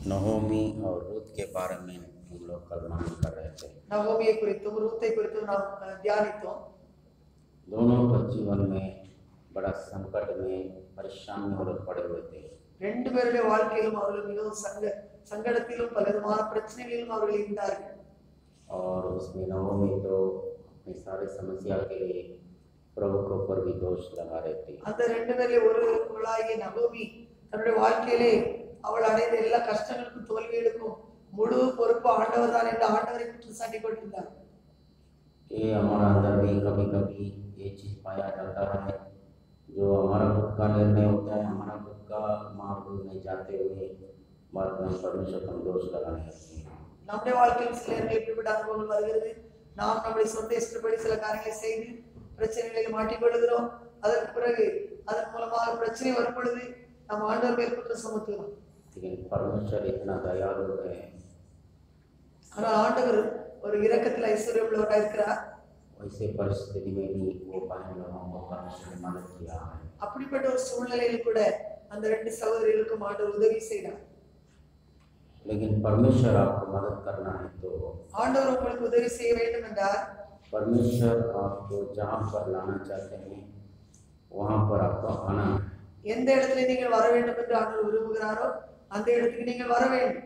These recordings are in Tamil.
नहोमी और रूत के बारे में हम लोग कल मालूम कर रहे थे நவோமியை குறித்தும் ரூத்தை குறித்தும் நாம் அஹ், தியானித்தோம் दोनों के जीवन में बड़ा संकट में परेशान में वो लोग पड़े हुए थे ரெண்டு பேருடைய வாழ்க்கையிலும் அவர்கள் மிகவும் சங்க சங்கடத்திலும் பலவிதமான பிரச்சனைகளிலும் அவர்கள் இருந்தார்கள் और उसमें नहोमी तो अपनी सारी समस्या के लिए प्रभु के ऊपर भी दोष लगा रहे थे அந்த ரெண்டு பேரில் ஒரு குழாகிய நகோமி தன்னுடைய வாழ்க்கையிலே அவள் அடைந்த எல்லா கஷ்டங்களுக்கும் தோல்விகளுக்கும் முழு பொறுப்பு ஆண்டவர் தான் என்று ஆண்டவரை குற்றம் சாட்டி கொண்டிருந்தார் ये हमारा अंदर भी कभी कभी ये चीज़ पाया जाता है जो हमारा खुद का निर्णय होता है हमारा खुद का मार्ग में जाते हुए बाद में हम परमेश्वर को हम दोष लगाने लगते हैं நம்முடைய வாழ்க்கையில் சில நேரங்களில் இப்படிப்பட்ட அனுபவங்கள் வருகிறது நாம் நம்முடைய சொந்த இஷ்டப்படி சில காரியங்களை செய்து பிரச்சனைகளில் மாட்டிக்கொள்கிறோம் அதற்கு பிறகு அதன் மூலமாக பிரச்சனை வரும் பொழுது நாம் ஆண்டவர் மேல் குற்றம் சுமத்துகிறோம் लेकिन परमेश्वर इतना दयालु है ஆனால் ஆண்டவர் ஒரு இரக்கத்தில் ஐஸ்வர்யம் உள்ளவராக இருக்கிறார் वैसे परिस्थिति में भी वो बहन लोगों को परमेश्वर ने मदद किया है அப்படிப்பட்ட ஒரு சூழ்நிலையில் கூட அந்த ரெண்டு சகோதரிகளுக்கும் ஆண்டவர் உதவி செய்தார் लेकिन परमेश्वर आपको मदद करना है तो ஆண்டவர் உங்களுக்கு உதவி செய்ய வேண்டும் என்றால் परमेश्वर आपको जहाँ पर लाना चाहते हैं वहाँ पर आपको आना है எந்த இடத்துல நீங்கள் வர வேண்டும் என்று ஆண்டவர் விரும்புகிறாரோ அந்த இடத்துக்கு நீங்கள் வர வேண்டும்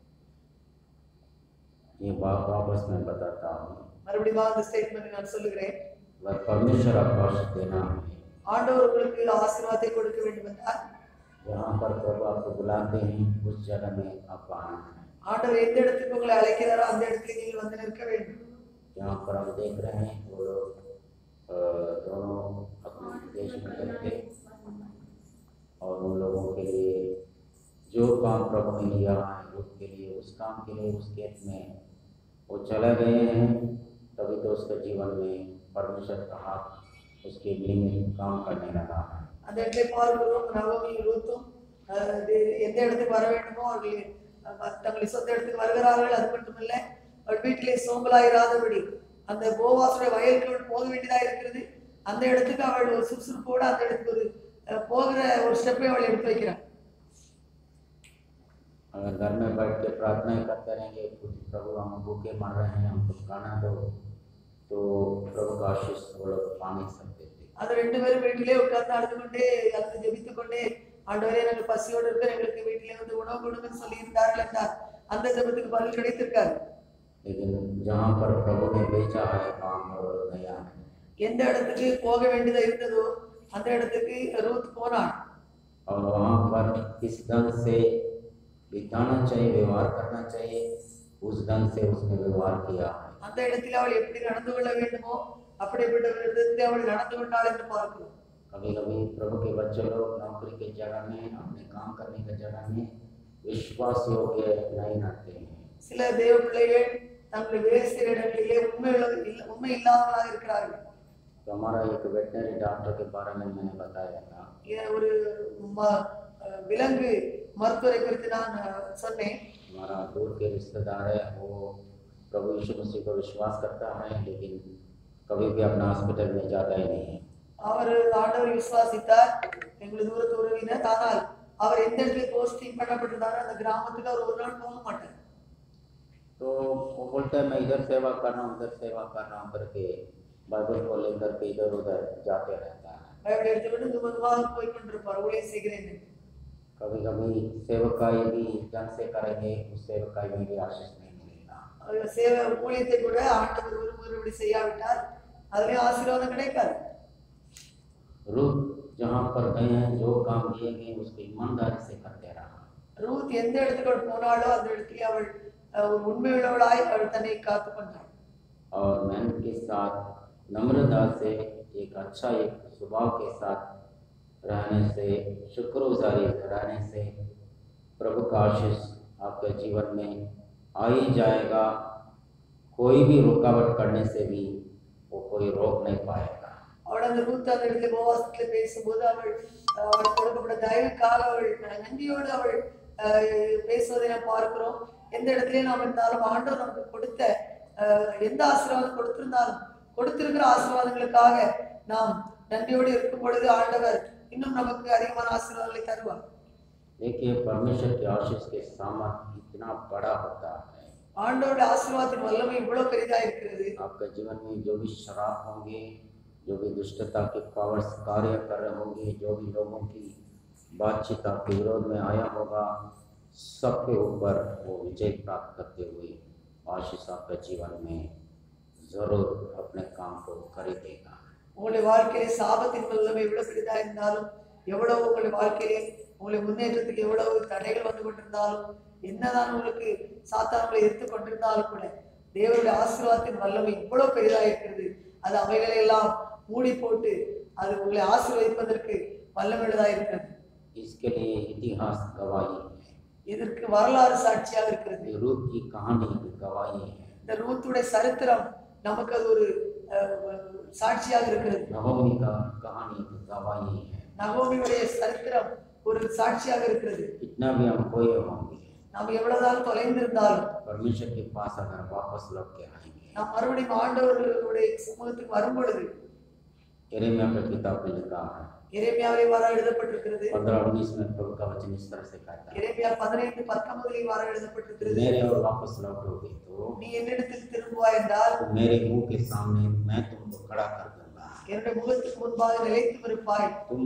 ये बात वापस मैं बताता हूँ மறுபடியும் அந்த ஸ்டேட்மெண்ட் நான் சொல்லுகிறேன் वह परमेश्वर आपको आशीष देना है ஆண்டவர் உங்களுக்கு ஆசீர்வாதத்தை கொடுக்க வேண்டும் என்றால் जहाँ पर प्रभु आपको बुलाते हैं उस जगह में आपको आना है ஆண்டவர் எந்த இடத்துக்கு உங்களை அழைக்கிறாரோ அந்த இடத்துக்கு நீங்கள் வந்து நிற்க வேண்டும் यहाँ पर हम देख रहे हैं वो लोग अ, दोनों अपने देश में गए थे और उन लोगों के लिए जो काम प्रभु ने लिया है उसके लिए उस काम के लिए उस खेत में वो चले गए हैं तभी तो उसके जीवन में परमेश्वर का हाथ उसके इमली में काम करने लगा है அந்த இடத்துல பார்க்கிறோம் நவமியும் ரூத்தும் அஹ், இது- எந்த இடத்துக்கு வர வேண்டுமோ அவர்கள் அஹ், தங்களை சொந்த இடத்துக்கு வருகிறார்கள் அது மட்டுமல்ல அவள் வீட்டிலே சோம்பலாயிராதபடி அந்த போவாசுடைய வயலுக்கு போக வேண்டியதா இருக்கிறது அந்த இடத்துக்கு அவள் ஒரு சுறுசுறுப்போடு அந்த இடத்துக்கு ஒரு அஹ், போகிற ஒரு ஸ்டெப்பை அவள் எடுத்து வைக்கிறாள் अगर घर में बैठ के प्रार्थना करते रहेंगे कुछ प्रभु हम भूखे मर रहे हैं हमको खाना दो तो प्रभु का आशीष वो लोग पा नहीं सकते थे அந்த ரெண்டு பேரும் வீட்டிலே உட்கார்ந்து அழுது கொண்டே அல்லது ஜெபித்துக் கொண்டே ஆண்டவரே நாங்கள் பசியோடு இருக்கிற எங்களுக்கு வீட்டிலே வந்து உணவு கொடுங்கன்னு சொல்லி இருந்தார்கள் என்றால் அந்த ஜெபத்துக்கு பதில் கிடைத்திருக்காரு लेकिन जहाँ पर प्रभु ने भेजा है काम और दया है எந்த இடத்துக்கு போக வேண்டியதா இருந்ததோ அந்த இடத்துக்கு ரூத் போனாள் और वहाँ पर किस ढंग से बिताना चाहिए व्यवहार करना चाहिए उस ढंग से उसने व्यवहार किया है அந்த இடத்தில் அவள் எப்படி நடந்து கொள்ள வேண்டுமோ அப்படிப்பட்ட விதத்தில் அவள் நடந்து கொண்டாள் என்று பார்க்கிறோம் कभी कभी प्रभु के बच्चे लोग नौकरी के जगह में अपने काम करने की जगह में विश्वास योग्य नहीं रहते हैं சில தேவ பிள்ளைகள் தங்களுடைய வேலை செய்கிற இடங்களிலே உண்மை உள்ள- இல்ல- உண்மை இல்லாதவர்களாக இருக்கிறார்கள் तो हमारा एक वेटनरी डॉक्टर के बारे में मैंने बताया था இ- ஒரு ம- அஹ் விலங்கு மருத்துவரை குறித்து நான் அஹ், சொன்னேன் हमारा दूर के रिश्तेदार है वो प्रभु यीशु मसीह को विश्वास करता है लेकिन कभी भी अपना हॉस्पिटल में जाता ही नहीं है அவர் ஆண்டவரை விசுவாசித்தார் எங்களுக்கு தூரத்து உறவினர் ஆனால் அவர் எந்த இடத்துல போஸ்டிங் பண்ணப்பட்டிருந்தாரோ அந்த கிராமத்துக்கு அவர் ஒரு நாள் போக மாட்டார் तो वो बोलते हैं मैं इधर सेवा कर रहा हूँ उधर सेवा कर रहा हूँ करके बाइबल को लेकर के इधर उधर जाते रहता है பைபிள் எடுத்துவிட்டு துமதுமாக போய் கொண்டிருப்பார் ஊழியம் செய்கிறேன் என்று. कभी कभी सेवकाई भी ढंग से करेंगे उस सेवकाई में भी आशीष नहीं मिलेगा அவர் சேவை ஊழியத்தை கூட ஆண்டவர் விரும்புகிறபடி செய்யாவிட்டால் அதுலயும் ஆசீர்வாதம் கிடைக்காது रूप जहाँ पर गए हैं जो काम दिए गए उसको ईमानदारी से करते रहा ரூத் எந்த இடத்துக்கு அவள் போனாலோ அந்த இடத்துல அவள் அஹ், ஒரு உண்மை உள்ளவளாய் அவள் தன்னை காத்து கொண்டாள் और मेहनत के साथ नम्रता से एक अच्छा एक स्वभाव के साथ रहने से शुक्रगुजारी रहने से प्रभु का आशीष आपके जीवन में आ ही जाएगा कोई भी रुकावट करने से भी वो कोई रोक नहीं पाएगा அவள் அந்த ரூத் அந்த இடத்துல உபவாசத்துல பேசும்போது அவள் அஹ், அவள் கொடுக்கப்பட்ட தயவுக்காக அவள் நன்றியோடு அவள் அஹ், பேசுவதை நாம் பார்க்கிறோம் எந்த இடத்துலயும் நாம் இருந்தாலும் ஆண்டவர் நமக்கு கொடுத்த அஹ், எந்த ஆசீர்வாதம் கொடுத்திருந்தாலும் கொடுத்திருக்கிற ஆசீர்வாதங்களுக்காக நாம் நன்றியோடு இருக்கும் பொழுது ஆண்டவர் இன்னும் நமக்கு அதிகமான ஆசீர்வாதங்களை தருவார் देखिए परमेश्वर के आशीष के सामर्थ इतना बड़ा होता है ஆண்டவருடைய ஆசீர்வாதத்தின் வல்லமை இவ்வளவு பெரிதா இருக்கிறது आपके जीवन में जो भी शराब होंगे जो भी दुष्टता के पावर्स कार्य कर रहे होंगे जो भी लोगों की बातचीत आपके विरोध में आया होगा सबके ऊपर वो विजय प्राप्त करते हुए आशीष आपके जीवन में जरूर अपने काम को कर ही देगा உங்களுடைய வாழ்க்கையிலே சாபத்தின் வல்லமை எவ்வளவு பெரிதா இருந்தாலும் எவ்வளவு உங்களுடைய வாழ்க்கையிலே உங்களுடைய முன்னேற்றத்துக்கு எவ்வளவு தடைகள் வந்து கொண்டிருந்தாலும் என்னதான் உங்களுக்கு சாத்தான்களை எடுத்து கொண்டிருந்தாலும் கூட தேவனுடைய ஆசீர்வாதத்தின் வல்லமை இவ்வளவு பெரிதா இருக்கிறது அது அவைகளை எல்லாம் மூடி போட்டு அது உங்களை ஆசீர்வதிப்பதற்கு வல்லமையுள்ளதா இருக்கிறது इसके लिए इतिहास गवाही है இதற்கு வரலாறு சாட்சியாக இருக்கிறது ये रूप की कहानी की गवाही है இந்த ரூத்துடைய சரித்திரம் நமக்கு அது ஒரு அஹ், சாட்சியாக இருக்கிறது नवमी का कहानी की गवाही है நகோமியுடைய சரித்திரம் ஒரு சாட்சியாக இருக்கிறது कितना भी हम खोए होंगे நாம் எவ்வளவுதான் தொலைந்திருந்தாலும் परमेश्वर के पास अगर वापस लौट के आएंगे நாம் மறுபடியும் ஆண்டவர்களுடைய சமூகத்துக்கு வரும் பொழுது यिर्मयाह की किताब में लिखा है இறைமையாவை வார எழுதப்பட்டிருக்கிறது पंद्रह उन्नीस में प्रभु का वचन इस तरह से कहता है இறைமையா பதினைந்து பத்தொன்பதில் வார எழுதப்பட்டிருக்கிறது मेरे और वापस लौटोगे तो நீ என்னிடத்தில் திரும்புவாய் என்றால் तो मेरे मुंह के सामने मैं तुमको खड़ा कर दूंगा என்னுடைய முகத்துக்கு முன்பாக நிலைத்து இருப்பாய் तुम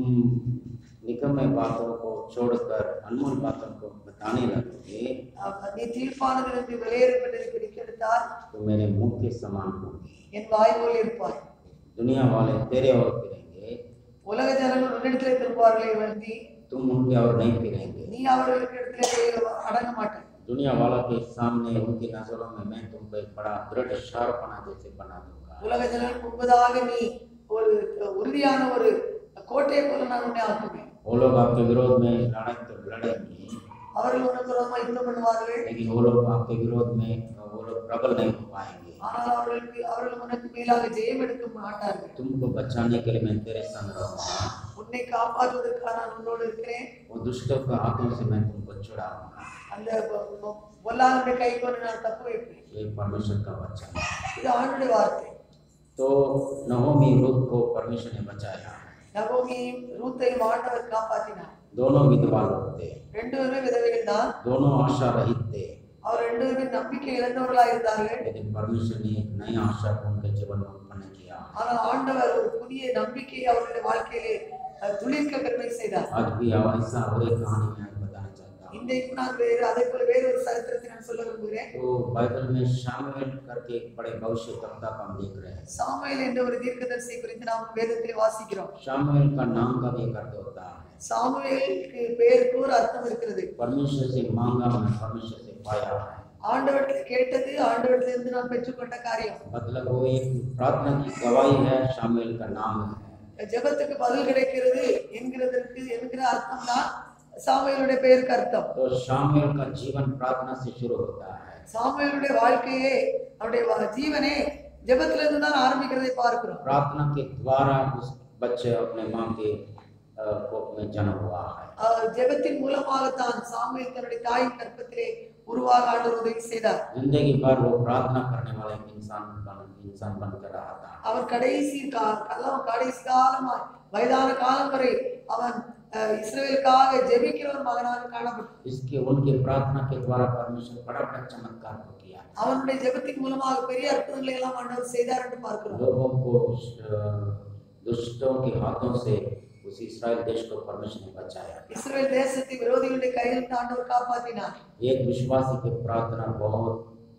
निकम्मे बातों को छोड़कर अनमोल बातों को बताने लगोगे அஹ் நீ தீர்ப்பானதிலிருந்து வெளியேறும் என்று பிடிக்கெடுத்தால் तो मेरे मुंह के समान होंगे என் வாய் போல் இருப்பாய் दुनिया वाले तेरे और फिरेंगे உலக ஜனங்கள் உன்னிடத்திலே திரும்புவார்களே வந்து तुम उनके और नहीं फिरेंगे நீ அவர்களுக்கு இடத்திலே அடங்க மாட்டாய் दुनिया वालों के सामने उनकी नजरों में मैं तुमको एक बड़ा दृढ़ शार्पना जैसे बना दूंगा உலக ஜனங்களுக்கு முன்பதாக நீ ஒரு உறுதியான ஒரு கோட்டையை போல நான் உன்னை ஆக்குவேன் वो लोग आपके विरोध में लड़ाई तो लड़ेंगे அவர்கள் உனக்கு விரோதமாக யுத்தம் பண்ணுவார்கள் लेकिन वो लोग आपके विरोध में वो लोग प्रबल नहीं हो पाएंगे ஆனால் அவர்களுக்கு அவர்கள் உனக்கு மேலாக ஜெயம் எடுக்க மாட்டார்கள் तुमको बचाने के लिए मैं तेरे संग रहूंगा உன்னை காப்பாற்றுவதற்காக நான் உன்னோடு இருக்கிறேன் वो दुष्टों के हाथों से मैं तुमको छुड़ाऊंगा அந்த பொ- பொ- பொல்லாதனுடைய கை கொண்டு நான் தப்பு வைப்பேன் ये परमेश्वर का वचन है இது ஆண்டுடைய வார்த்தை तो नहोमी रूत को परमेश्वर ने बचाया நகோமியையும் ரூத்தையும் ஆண்டவர் காப்பாற்றினார் दोनों विधवा लोग थे ரெண்டு பேருமே விதவைகள் தான் दोनों आशा रहित थे அவர் ரெண்டு பேருமே நம்பிக்கை இழந்தவர்களாக இருந்தார்கள் लेकिन परमेश्वर ने एक नई आशा को उनके जीवन में उत्पन्न किया ஆனால் ஆண்டவர் ஒரு புதிய நம்பிக்கையை அவருடைய வாழ்க்கையிலே அஹ், துளிர்க்க கருமை செய்தார் आज भी ऐसा और एक कहानी मैं आपको बताना चाहता हूँ இன்றைக்கு நான் வேறு அதே போல வேறு ஒரு சரித்திரத்தை நான் சொல்ல விரும்புகிறேன் तो बाइबल में शामिल करके एक बड़े भविष्य वक्ता का हम देख रहे हैं சாமுவேல் என்ற ஒரு தீர்க்கதரிசியை குறித்து நாம் வேதத்திலே வாசிக்கிறோம் शामिल का नाम का भी एक अर्थ होता है சாமுவேலுக்கு பெயருக்கு ஒரு அர்த்தம் இருக்கிறது परमेश्वर से मांगा मैं परमेश्वर से पाया है ஆண்டவரத்தில் கேட்டது ஆண்டவரத்திலிருந்து நான் பெற்றுக்கொண்ட காரியம் मतलब वो एक प्रार्थना की गवाही है शामिल का नाम है ஜெபத்துக்கு பதில் கிடைக்கிறது என்கிறதற்கு என்கிற அர்த்தம் தான் சாமுவேலுடைய பெயருக்கு அர்த்தம் तो शामिल का जीवन प्रार्थना से शुरू होता है சாமுவேலுடைய வாழ்க்கையே அவருடைய வா- ஜீவனே ஜெபத்திலிருந்து தான் ஆரம்பிக்கிறதை பார்க்கிறோம் प्रार्थना के द्वारा उस बच्चे अपने माँ के अ, कोख में जन्म हुआ है ஆஹ் ஜெபத்தின் மூலமாகத்தான் சாமுவேல் தன்னுடைய தாயின் கற்பத்திலே உருவாக ஆண்டவர் உதவி செய்தார் जिंदगी भर वो प्रार्थना करने वाला एक इंसान बन इंसान बनकर रहा था அவர் கடைசி கா- காலம் கடைசி காலமாய் வயதான காலம் வரை அவன் அஹ், இஸ்ரவேலுக்காக ஜெபிக்கிற ஒரு மகனாக காணப்பட்டான் इसके उनके प्रार्थना के द्वारा परमेश्वर बड़ा बड़ा चमत्कार को किया அவனுடைய ஜெபத்தின் மூலமாக பெரிய அற்புதங்களை எல்லாம் ஆண்டவர் செய்தார் என்று பார்க்கிறோம் लोगों को अ, दुष्टों के हाथों से उस इसराइल देश को परमेश्वर ने बचाया இஸ்ரவேல் தேசத்தை விரோதிகளுடைய கையிலிருந்து ஆண்டவர் காப்பாற்றினார் एक विश्वासी की प्रार्थना बहुत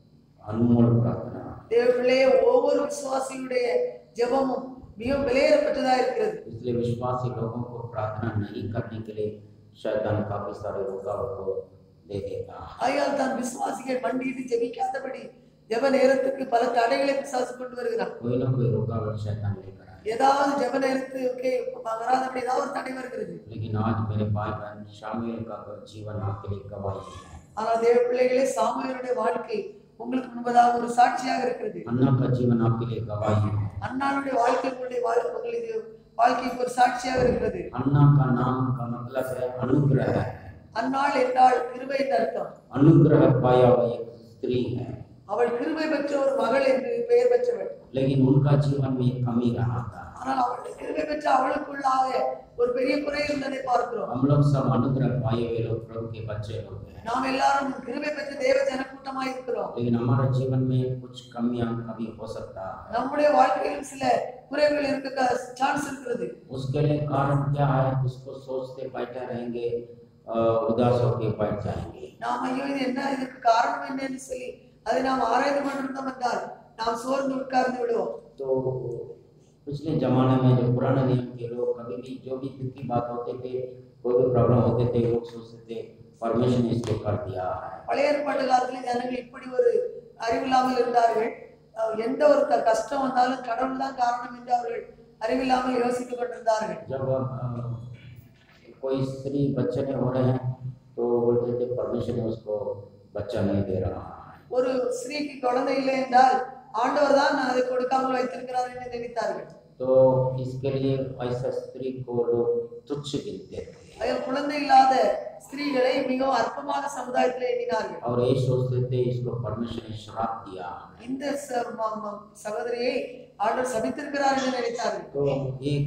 अनमोल प्रार्थना தேவர்களே ஒவ்வொரு விசுவாசியுடைய ஜெபமும் மிகவும் விலையேறப்பட்டதா இருக்கிறது इसलिए विश्वासी लोगों को प्रार्थना नहीं करने के लिए शैतान काफी सारे रुकावट को दे देता है ஆகையால் தான் விசுவாசிகள் மண்டியிட்டு ஜெபிக்காதபடி ஜெப நேரத்துக்கு பல தடைகளை பிசாசு கொண்டு வருகிறான் कोई ना कोई रुकावट शैतान लेकर आए ஏதாவது ஜெப நேரத்துக்கு வராதபடி ஏதாவது ஒரு தடை வருகிறது लेकिन आज मेरे भाई बहन शामिल का जीवन आपके लिए गवाही है ஆனால் தேவ பிள்ளைகளே சாமுவேலுடைய வாழ்க்கை உங்களுக்கு முன்பதாக ஒரு சாட்சியாக இருக்கிறது अन्ना का जीवन आपके लिए गवाही है அண்ணாளுடைய வாழ்க்கை உங்களுடைய வாழ்- உங்களுடைய வாழ்க்கைக்கு ஒரு சாட்சியாக இருக்கிறது अन्ना का नाम का मतलब है अनुग्रह है அன்னாள் என்றால் கிருபை என்று அர்த்தம் अनुग्रह पाया हुआ एक स्त्री है அவள் கிருபை பெற்ற ஒரு மகள் என்று பெயர் பெற்றவள் लेकिन उनका जीवन में एक कमी रहा था ஆனால் அவளுடைய கிருபை பெற்ற அவளுக்குள்ளாக ஒரு பெரிய குறை இருந்ததை பார்க்கிறோம் हम लोग सब अनुग्रह पाए हुए लोग प्रभु के बच्चे लोग हैं நாம் எல்லாரும் கிருபை பெற்ற தேவ ஜனக்கூட்டமாய் இருக்கிறோம் लेकिन हमारे जीवन में कुछ कमियां कभी हो सकता है நம்முடைய வாழ்க்கையிலும் சில குறைகள் இருக்க சான்ஸ் இருக்கிறது उसके लिए कारण क्या है उसको सोचते बैठे रहेंगे अ, उदास होके बैठ जाएंगे நாம் ஐயோ இது என்ன இதுக்கு காரணம் என்னன்னு சொல்லி அதை நாம் ஆராய்ந்து கொண்டிருந்தோம் என்றால் நாம் சோர்ந்து உட்கார்ந்து விடுவோம் तो पिछले जमाने में जो पुराने नियम के लोग कभी भी जो भी दुख की बात होते थे कोई भी प्रॉब्लम होते थे लोग सोचते थे परमेश्वर ने इसको कर दिया है பழைய ஏற்பாட்டு காலத்துல ஜனங்கள் இப்படி ஒரு அறிவில்லாமல் இருந்தார்கள் அஹ் எந்த ஒரு க- கஷ்டம் வந்தாலும் கடவுள் தான் காரணம் என்று அவர்கள் அறிவில்லாமல் யோசித்துக் கொண்டிருந்தார்கள் जब अ, कोई स्त्री बच्चे नहीं हो रहे हैं तो बोलते थे परमेश्वर ने उसको बच्चा नहीं दे रहा है ஒரு ஸ்திரீக்கு குழந்தை இல்லை என்றால் ஆண்டவர் தான் அதை கொடுக்காமல் வைத்திருக்கிறார் என்று நினைத்தார்கள் तो इसके लिए ऐसा स्त्री को लोग तुच्छ गिनते थे அதில் குழந்தை இல்லாத ஸ்திரீகளை மிகவும் அற்பமாக சமுதாயத்தில் எண்ணினார்கள் और ये सोचते थे इसको परमेश्वर ने श्राप दिया है இந்த ச- ம- ம- சகோதரியை ஆண்டவர் சபித்திருக்கிறார் என்று நினைத்தார்கள் तो एक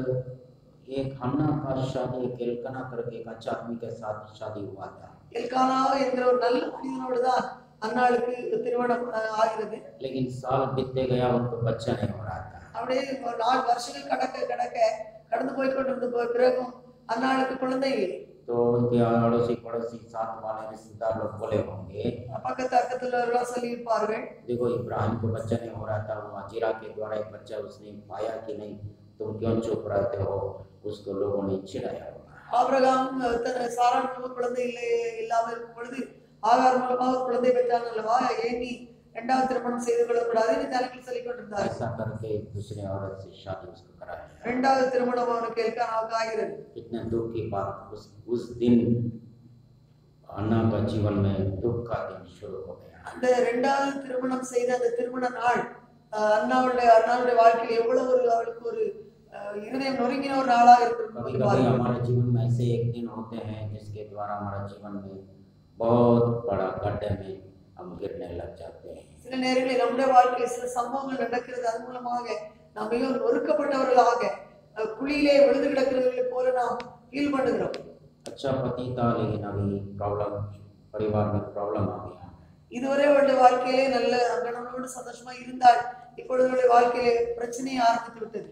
एक हन्ना का शादी एक एल्कना करके एक अच्छा आदमी के साथ शादी हुआ था எல்கானா என்கிற ஒரு நல்ல மனிதனோடு தான் அன்னாளுக்கு திருமணம் அஹ், ஆகிறது लेकिन साल बीतते गया उनको बच्चा नहीं हो रहा था அப்படியே ஒரு நாலு வருஷங்கள் கடக்க கடக்க கடந்து போய் கொண்டிருந்த போய் பிறகும் அன்னாளுக்கு குழந்தை இல்லை तो उनके अड़ोसी पड़ोसी साथ वाले रिश्तेदार लोग बोले होंगे பக்கத்து அக்கத்துல எல்லாம் சொல்லியிருப்பார்கள் देखो इब्राहिम को बच्चा नहीं हो रहा था वो अजीरा के द्वारा एक बच्चा उसने पाया कि नहीं तुम क्यों चुप रहते हो उसको लोगों ने चिढ़ाया होगा ஆபிரகாம் அஹ், தன் சாரான் மூலம் குழந்தை இல்லை இல்லாமல் இருக்கும் பொழுது ஆகார் மூலமாக ஒரு குழந்தை பெற்றான் அல்லவா ஏன் நீ இரண்டாவது திருமணம் செய்து கொள்ளக்கூடாது என்று ஜனங்கள் சொல்லிக் கொண்டிருந்தார் ऐसा करके एक दूसरे औरत से शादी उसको कराया இரண்டாவது திருமணம் அவனுக்கு எல்கானாவுக்கு ஆகிறது इतने दुख की बात उस उस दिन अन्ना का जीवन में दुख का दिन शुरू हो गया அந்த இரண்டாவது திருமணம் செய்த அந்த திருமண நாள் அஹ், அண்ணாவுடைய அண்ணாவுடைய வாழ்க்கையில் எவ்வளவு ஒரு அவளுக்கு ஒரு அஹ், இருதயம் நொறுங்கின ஒரு நாளாக कभी இருந்திருக்கும் कभी பாருங்கள். हमारे जीवन में ऐसे एक दिन होते हैं जिसके द्वारा हमारे जीवन में बहुत बड़ा गड्ढे में हम गिरने लग जाते हैं சில நேரங்களில் நம்முடைய வாழ்க்கையில் சில சம்பவங்கள் நடக்கிறது அது மூலமாக நாம் மிகவும் நொறுக்கப்பட்டவர்களாக அஹ், குழியிலே விழுந்து கிடக்கிறவர்களை போல நாம் ஃபீல் பண்ணுகிறோம் अच्छा पति था लेकिन अभी प्रॉब्लम परिवार में प्रॉब्लम आ गया இதுவரை அவருடைய வாழ்க்கையிலே நல்ல கணவனோடு சந்தோஷமா இருந்தால் இப்பொழுது அவருடைய வாழ்க்கையிலே பிரச்சனையை ஆரம்பித்து விட்டது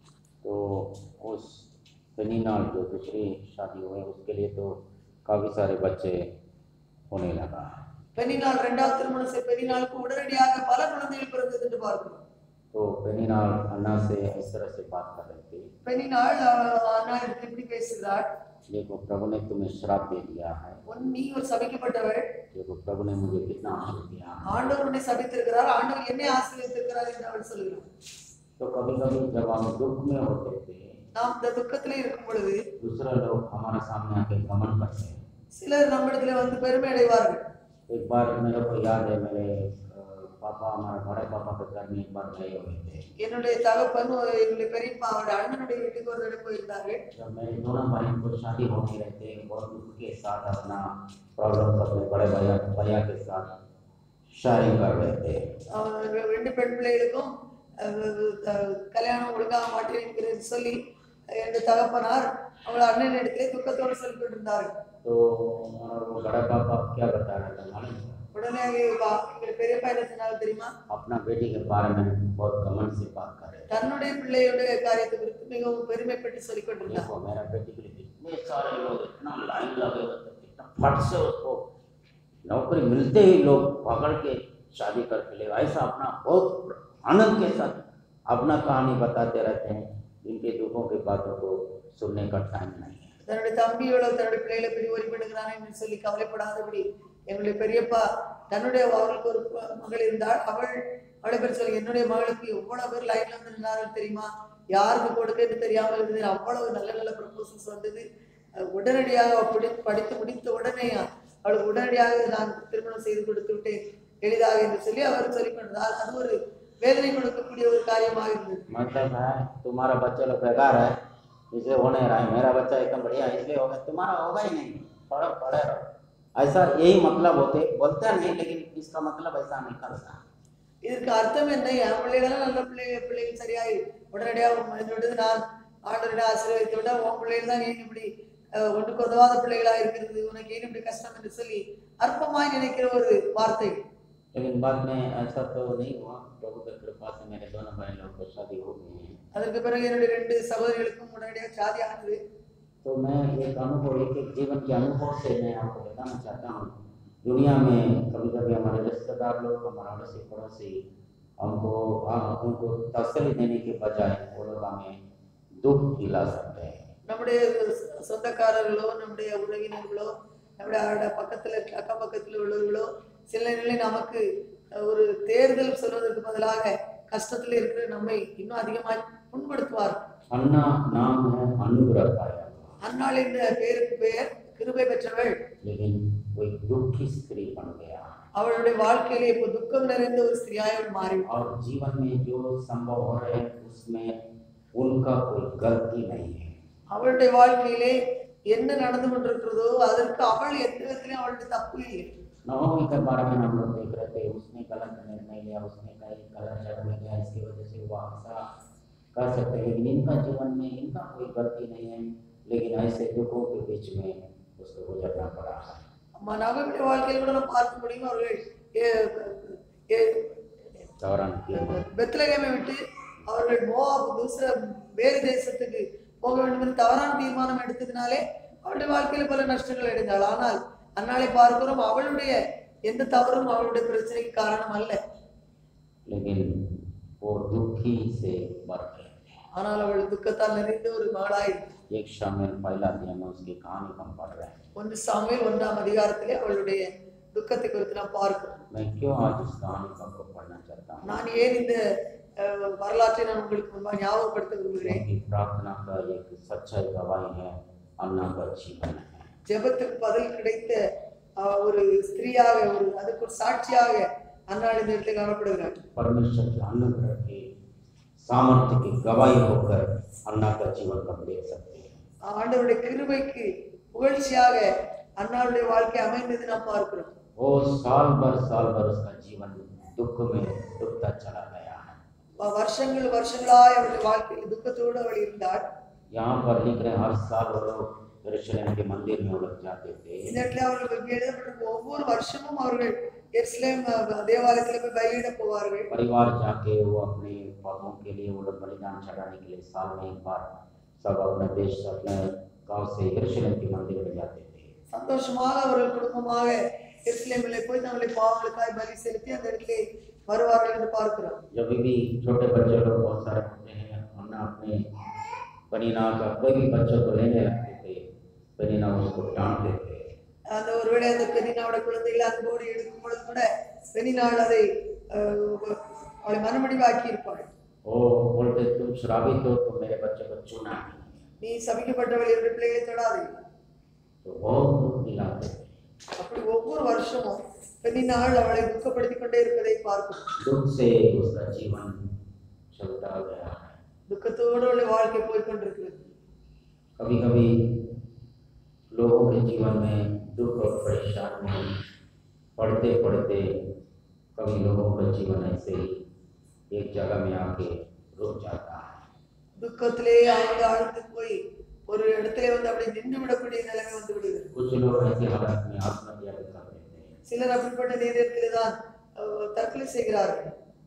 तो उस पेनीनाल जो दूसरी शादी हुई उसके लिए तो काफ़ी सारे बच्चे होने लगा பெண்ணினால் இரண்டாவது திருமணம் செய்ய பெண்ணினாளுக்கு உடனடியாக பல குழந்தைகள் பிறந்தது என்று பார்க்கிறோம் तो पेनीनाल अन्ना से इस तरह से बात कर रही थी பெண்ணினாள் அண்ணா இடத்தில் இப்படி பேசுகிறாள் देखो प्रभु ने तुम्हें श्राप दे दिया है உன் நீ ஒரு சபிக்கப்பட்டவள் देखो प्रभु ने मुझे कितना आशीष दिया है ஆண்டவர் உன்னை சபித்திருக்கிறார் ஆண்டவர் என்னை ஆசீர்வதித்திருக்கிறார் என்று அவள் சொல்கிறார் तो कभी कभी जब हम दुख में होते थे நாம் இந்த துக்கத்திலே இருக்கும் பொழுது दूसरे लोग हमारे सामने आके गमन करते हैं சிலர் நம்மிடத்துல வந்து பெருமை அடைவார்கள் एक बार मेरे को याद है मेरे अ, पापा हमारे बड़े पापा के घर में एक बार गए हुए थे என்னுடைய தகப்பன் என்னுடைய பெரியப்பா அவருடைய அண்ணனுடைய வீட்டுக்கு ஒரு தடவை போயிருந்தார்கள் जब मेरे दोनों भाई को शादी हो नहीं रहे थे बहुत दुख के साथ अपना प्रॉब्लम अपने बड़े भैया भैया के साथ शेयरिंग कर रहे थे அவங்க ரெண்டு பெண் பிள்ளைகளுக்கும் அஹ், அஹ், கல்யாணம் ஒழுங்காக மாட்டேன் என்கிறது சொல்லி என் தகப்பனார் அவளை அண்ணன் இடத்திலே துக்கத்தோடு சொல்லிக் கொண்டிருந்தார்கள் तो और वो बड़ा पापा क्या बता रहे थे मालूम है? உடனே வா- எங்கள் பெரியப்பா என்ன சொன்னாங்க தெரியுமா अपना बेटी के बारे में बहुत घमंड से बात कर रहे थे தன்னுடைய பிள்ளையுடைய காரியத்தை குறித்து மிகவும் பெருமைப்பட்டு சொல்லிக் கொண்டிருந்தார் देखो मेरा बेटी के लिए इतने सारे लोग इतना लाइन लगे हुए थे कितना फट से उसको नौकरी मिलते ही लोग पकड़ के शादी करके ले गए। ऐसा अपना बहुत आनंद के साथ अपना कहानी बताते रहते हैं इनके दुखों की बातों को सुनने का टाइम नहीं है தன்னுடைய தம்பியோட தன்னுடைய பிள்ளைகளை பிரிவோரி பண்ணுகிறான் என்று சொல்லி கவலைப்படாதபடி எங்களுடைய பெரியப்பா தன்னுடைய அவர்களுக்கு ஒரு ப- மகள் இருந்தால் அவள் அவளை பேர் சொல்லி என்னுடைய மகளுக்கு எவ்வளவு பேர் லைன்ல வந்து நின்றார்கள் தெரியுமா யாருக்கு கொடுக்கன்னு தெரியாமல் இருந்தது அவ்வளவு நல்ல நல்ல ப்ரப்போசல்ஸ் வந்தது அஹ் உடனடியாக அவள் படி படித்து முடித்த உடனே அவளுக்கு உடனடியாக நான் திருமணம் செய்து கொடுத்து விட்டேன் எளிதாக என்று சொல்லி அவர் சொல்லிக் கொண்டார் அது ஒரு வேதனை கொடுக்கக்கூடிய ஒரு காரியமாக இருந்தது मतलब है तुम्हारा बच्चा लोग बेकार है इसे होने रहा है मेरा बच्चा एकदम बढ़िया है, इसलिए होगा तुम्हारा होगा ही नहीं पढ़ो पढ़े रहो ऐसा यही मतलब होते बोलते नहीं लेकिन इसका मतलब ऐसा नहीं करता இதற்கு அர்த்தம் என்ன என் பிள்ளைகளும் நல்ல பிள்ளைகள் பிள்ளைகள் சரியாய் உடனடியாக என்னோட நான் ஆண்டவரிட ஆசீர்வதித்து விட உன் பிள்ளைகள் தான் ஏன் இப்படி அஹ், ஒன்றுக்கு உதவாத பிள்ளைகளா இருக்கிறது உனக்கு ஏன் இப்படி கஷ்டம் என்று சொல்லி அற்பமாய் நினைக்கிற ஒரு வார்த்தை लेकिन बाद में ऐसा तो नहीं हुआ प्रभु की कृपा से मेरे दोनों बहन लोग को शादी हो गई है அதற்கு பிறகு என்னுடைய ரெண்டு சகோதரிகளுக்கும் உடனடியாக சாதி ஆனது तो मैं एक अनुभव एक एक जीवन के अनुभव से मैं आपको बताना चाहता हूँ दुनिया में कभी कभी हमारे रिश्तेदार लोग हमारे अड़ोसी पड़ोसी हमको आ, उनको तसली देने के बजाय वो लोग हमें दुख दिला सकते हैं நம்முடைய சொ- சொந்தக்காரர்களோ நம்முடைய உறவினர்களோ நம்முடைய அட- பக்கத்துல அக்கம் பக்கத்துல உள்ளவர்களோ சில நிலை நமக்கு அஹ், ஒரு தேர்தல் சொல்வதற்கு பதிலாக கஷ்டத்துல இருக்கிற நம்மை இன்னும் அதிகமாய் புண்படுத்துவார் अन्ना नाम है अनुग्रह पाया हुआ அந்நாள் இந்த பேருக்கு பெயர் கிருபை பெற்றவள் लेकिन वो एक दुखी स्त्री बन गया அவளுடைய வாழ்க்கையிலே இப்போ துக்கம் நிறைந்த ஒரு ஸ்திரியாய் அவள் மாறி और जीवन में जो संभव हो रहे हैं उसमें उनका कोई गलती नहीं है அவளுடைய வாழ்க்கையிலே என்ன நடந்து கொண்டிருக்கிறதோ அதற்கு அவள் எந்த விதத்திலும் அவளுடைய தப்பு இல்லை नवमी के बारे में हम लोग देख रहे थे उसने गलत निर्णय लिया उसने कहीं गलत जड़ में गया इसकी वजह से वो ऐसा कर सकते हैं लेकिन इनका जीवन में इनका कोई गलती नहीं है लेकिन ऐसे दुखों के बीच में उसको गुजरना पड़ा है நம்ம நகருடைய வாழ்க்கையில் கூட நம்ம பார்க்க முடியும் அவர்கள் ஏ- ஏ- दौरान की பெத்லகேமை விட்டு அவர்கள் மோவாப் தூசர வேறு தேசத்துக்கு போக வேண்டும் என்று தவறான தீர்மானம் எடுத்ததினாலே அவளுடைய வாழ்க்கையில பல நஷ்டங்கள் அடைந்தாள் ஆனால் அந்நாளை பார்க்கிறோம் அவளுடைய எந்த தவறும் அவளுடைய பிரச்சனைக்கு காரணம் அல்ல लेकिन वो दुखी से मर गए ஆனால் அவள் துக்கத்தால் நிறைந்த ஒரு மகளாய் एक शामिल पहला अध्याय में उसकी कहानी हम पढ़ रहे हैं ஒன்று சாமுவேல் ஒன்றாம் அதிகாரத்திலே அவளுடைய துக்கத்தை குறித்து நாம் பார்க்கிறோம் मैं क्यों आज उस कहानी को आपको पढ़ना चाहता हूँ நான் ஏன் இந்த அஹ், வரலாற்றை நான் உங்களுக்கு முன்பாக ஞாபகப்படுத்த விரும்புகிறேன் क्योंकि प्रार्थना का एक सच्चाई गवाही है अन्ना का जीवन है ஜெபத்துக்கு பதில் கிடைத்த அஹ், ஒரு ஸ்திரீயாக ஒரு அதுக்கு ஒரு சாட்சியாக அன்னாள் இந்த இடத்துல காணப்படுகிறார் परमेश्वर के अनुग्रह के सामर्थ्य की गवाही होकर अन्ना का जीवन हम देख सकते हैं ஆண்டவருடைய கிருபைக்கு புகழ்ச்சியாக அன்னாளுடைய வாழ்க்கை அமைந்தது நாம் பார்க்கிறோம் वो साल भर साल भर उसका जीवन दुख में डूबता चला गया है வ- வருஷங்கள் வருஷங்களாய் அவருடைய வாழ்க்கையில் துக்கத்தோடு அவள் இருந்தாள் यहाँ पर लिख रहे हैं, हर साल वो लोग यरूशलेम के मंदिर में वो लोग जाते थे இந்த இடத்துல அவர்கள் இங்கே எழுதப்பட்டிருக்க ஒவ்வொரு வருஷமும் அவர்கள் எருசலேம் அஹ், தேவாலயத்தில் போய் பலியிட போவார்கள் परिवार जाके वो अपने पापों के लिए वो लोग बलिदान चढ़ाने के लिए साल में एक बार सब अपने देश अपने गांव से यरूशलेम के मंदिर में जाते थे சந்தோஷமாக அவர்கள் குடும்பமாக எருசலேமிலே போய் தங்களுடைய பாவங்களுக்காய் பலி செலுத்தி அந்த இடத்திலே வருவார்கள் என்று பார்க்கிறோம் जब भी छोटे बच्चे लोग बहुत सारे होते हैं हमने अपने पनीना का कोई भी बच्चों को लेने लगते थे पनीना उसको डांटते थे அந்த ஒருவேளை அந்த பெண்ணினாவோட குழந்தைகளை அன்போடு எடுக்கும் பொழுது கூட பெண்ணினாள் அதை அஹ், அவளை மனமடிவாக்கி இருப்பாள் वो बोलते तुम शराबी तो तुम मेरे बच्चे को चुना नहीं நீ சபிக்கப்பட்டவள் என்னுடைய பிள்ளைகளை தொடாதே तो बहुत दुख दिलाते थे அப்படி ஒவ்வொரு வருஷமும் பெண்ணினாள் அவளை துக்கப்படுத்திக் கொண்டே இருப்பதை பார்க்கும் दुख से उसका जीवन चलता गया है துக்கத்தோடு அவளுடைய வாழ்க்கை போய் கொண்டிருக்கிறது कभी कभी लोगों के जीवन में दुख और परेशानी पढ़ते पढ़ते कभी लोगों का जीवन ऐसे ही एक जगह में आके रुक जाता है துக்கத்திலே அவங்க ஆழ்ந்து போய் ஒரு இடத்துல வந்து அப்படி நின்று விடக்கூடிய நிலைமை வந்து விடுகிறது कुछ लोग ऐसी हालत में आत्महत्या भी कर देते हैं சிலர் அப்படிப்பட்ட நேரத்திலே தான் அஹ், தற்கொலை செய்கிறார்கள்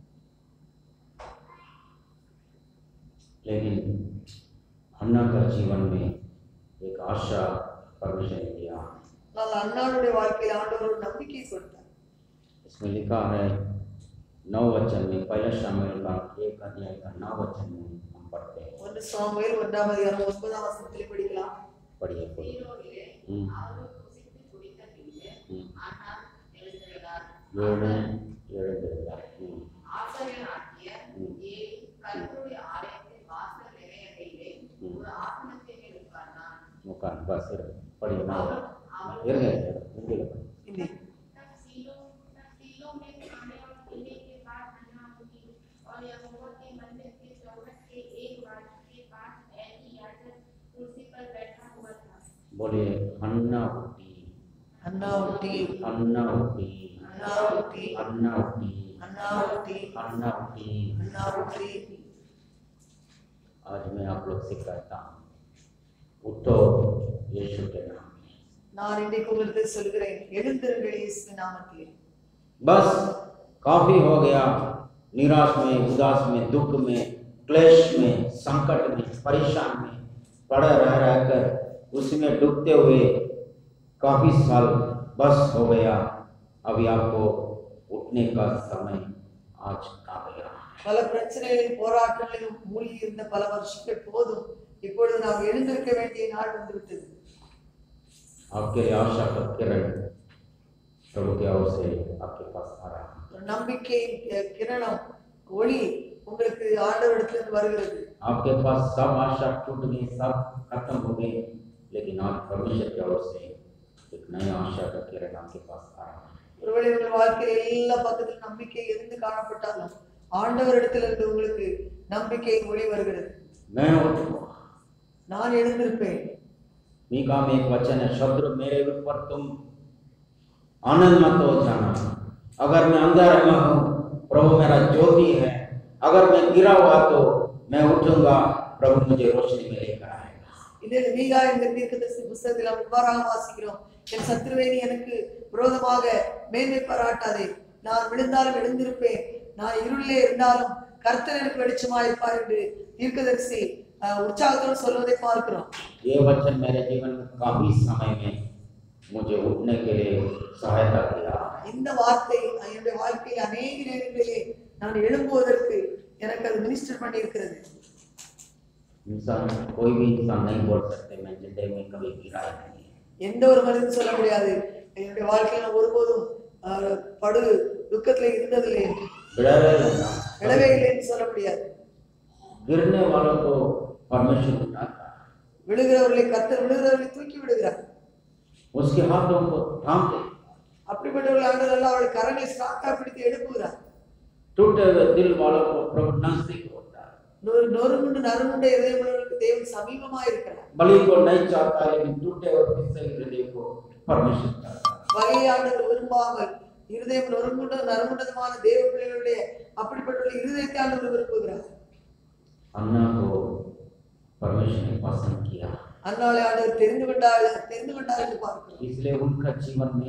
लेकिन अन्ना का जीवन में एक आशा परमेश्वर ने दिया ஆனால் அண்ணாளுடைய வாழ்க்கையில் ஆண்டவர் ஒரு நம்பிக்கையை கொடுத்தார் इसमें लिखा है नौ वचन में पहले शामिल का एक अध्याय का नौ वचन में हम पढ़ते हैं ஒன்று சாமுவேல் ஒன்றாம் அதிகாரம் ஒன்பதாம் வசனத்திலே படிக்கலாம் पढ़िए पढ़िए நீரோடிலே ம். அவர் புசித்து குடித்த பின்பு ம். ஆனார் எழுந்திருந்தார். ஏழு அவர் எழுந்திருந்தார் ம். ஆசாரியனாகிய ம். ஏலி கர்த்தருடைய ஆலயத்தின் வாசல் நிலையத்திலே ம். ஒரு ஆசனத்தின் மேல் உட்கார்ந்தார். मुकान बस इर- पढ़िए ना அவர் அவர் इर गए हिंदी में ஹிந்தி तब सीलों तब सीलों में खाने और पीने के बाद अन्ना हुई और यहोवा के मंदिर के चौखट के एक बाजू के पास एली याजक कुर्सी पर बैठा हुआ था बोलिए अन्ना हुई அண்ணா அண்ணாவுட்டி अन्नावटी அண்ணாவுட்டி अन्नावटी அண்ணாவுட்டி अन्नावटी அண்ணாவுட்டி आज मैं आप लोग से कहता हूँ उठो यीशु के नाम में நான் இன்றைக்கு உங்களுக்கு சொல்கிறேன் எழுந்திருங்கள் இயேசு நாமத்திலே बस काफी हो गया निराश में उदास में दुख में क्लेश में संकट में परेशान में पड़े रह रहकर उसमें डूबते हुए काफी साल बस हो गया अभी आपको उठने का समय आज आ गया பல பிரச்சனைகளின் போராட்டங்களிலும் மூழ்கி இருந்த பல வருஷங்கள் போதும் இப்பொழுது நாம் எழுந்திருக்க வேண்டிய நாள் வந்துவிட்டது आपके लिए आशा का किरण प्रभु की ओर से आपके पास आ रहा है ஒரு நம்பிக்கையின் அஹ், கிரணம் ஒளி உங்களுக்கு ஆண்டவரிடத்திலிருந்து வருகிறது आपके पास सब आशा टूट गई सब खत्म हो गई लेकिन आज परमेश्वर की ओर से एक नई आशा का किरण आपके पास आ रहा है ஒருவேளை உங்கள் வாழ்க்கையில எல்லா பக்கத்திலும் நம்பிக்கை இருந்து காணப்பட்டாலும் ஆண்டவரிடத்திலிருந்து உங்களுக்கு நம்பிக்கையின் ஒளி வருகிறது मैं उठूंगा நான் எழுந்திருப்பேன் मीका में एक वचन है शत्रु मेरे ऊपर तुम आनंद मत हो जाना अगर मैं अंदर में हूँ प्रभु मेरा ज्योति है अगर मैं गिरा हुआ तो मैं उठूंगा प्रभु मुझे रोशनी में लेकर आएगा இதில் மீகா என்கிற தீர்க்கதரிசி புஸ்தகத்தில் நாம் இவ்வாறாக வாசிக்கிறோம் என் சத்ருவே நீ எனக்கு விரோதமாக மேன்மை பாராட்டாதே நான் விழுந்தாலும் எழுந்திருப்பேன் நான் இருளிலே இருந்தாலும் கர்த்தர் எனக்கு வெளிச்சமாயிருப்பார் என்று தீர்க்கதரிசி அஹ், உற்சாகத்தோடு சொல்வதை பார்க்கிறோம் ये वचन मेरे जीवन में काफी समय में मुझे उठने के लिए सहायता किया இந்த வார்த்தை என்னுடைய வாழ்க்கையில் அநேக நேரங்களிலே நான் எழும்புவதற்கு எனக்கு அது மினிஸ்டர் பண்ணி இருக்கிறது इंसान कोई भी इंसान नहीं बोल सकते मैं जिंदगी में कभी गिरा ही नहीं है எந்த ஒரு மனிதனும் சொல்ல முடியாது என்னுடைய வாழ்க்கையில் நான் ஒருபோதும் அஹ், படு துக்கத்தில் இருந்ததில்லை என்று बिड़ावे लेना விடவே இல்லை என்று சொல்ல முடியாது गिरने वालों को परमेश्वर उठाता है விழுகிறவர்களை கர்த்தர் விழுகிறவர்களை தூக்கி விடுகிறார் उसके हाथों को थामते அப்படிப்பட்டவர்கள் ஆண்டவர் எல்லாம் அவருடைய கரங்களை ஸ்ட்ராங்கா பிடித்து எழுப்புகிறார் टूटे हुए दिल वालों को प्रभु नजदीक होता है நொறு நொறுங்குண்டு நறுங்குண்ட இதயமுள்ளவர்களுக்கு தேவன் சமீபமா இருக்கிறார் बलि को नहीं चाहता है लेकिन टूटे और पिसे हुए हृदय को परमेश्वर चाहता है வகையாண்டவர் விரும்பாமல் இருதயம் நொறுங்குண்ட நறுங்குண்டதுமான தேவ பிள்ளைகளுடைய அப்படிப்பட்ட இருதயத்தை ஆண்டவர் விரும்புகிறார் अन्ना को परमेश्वर ने पसंद किया அந்நாளை ஆண்டவர் தெரிந்து கொண்டார் தெரிந்து கொண்டார் என்று பார்க்கிறோம் इसलिए उनका जीवन में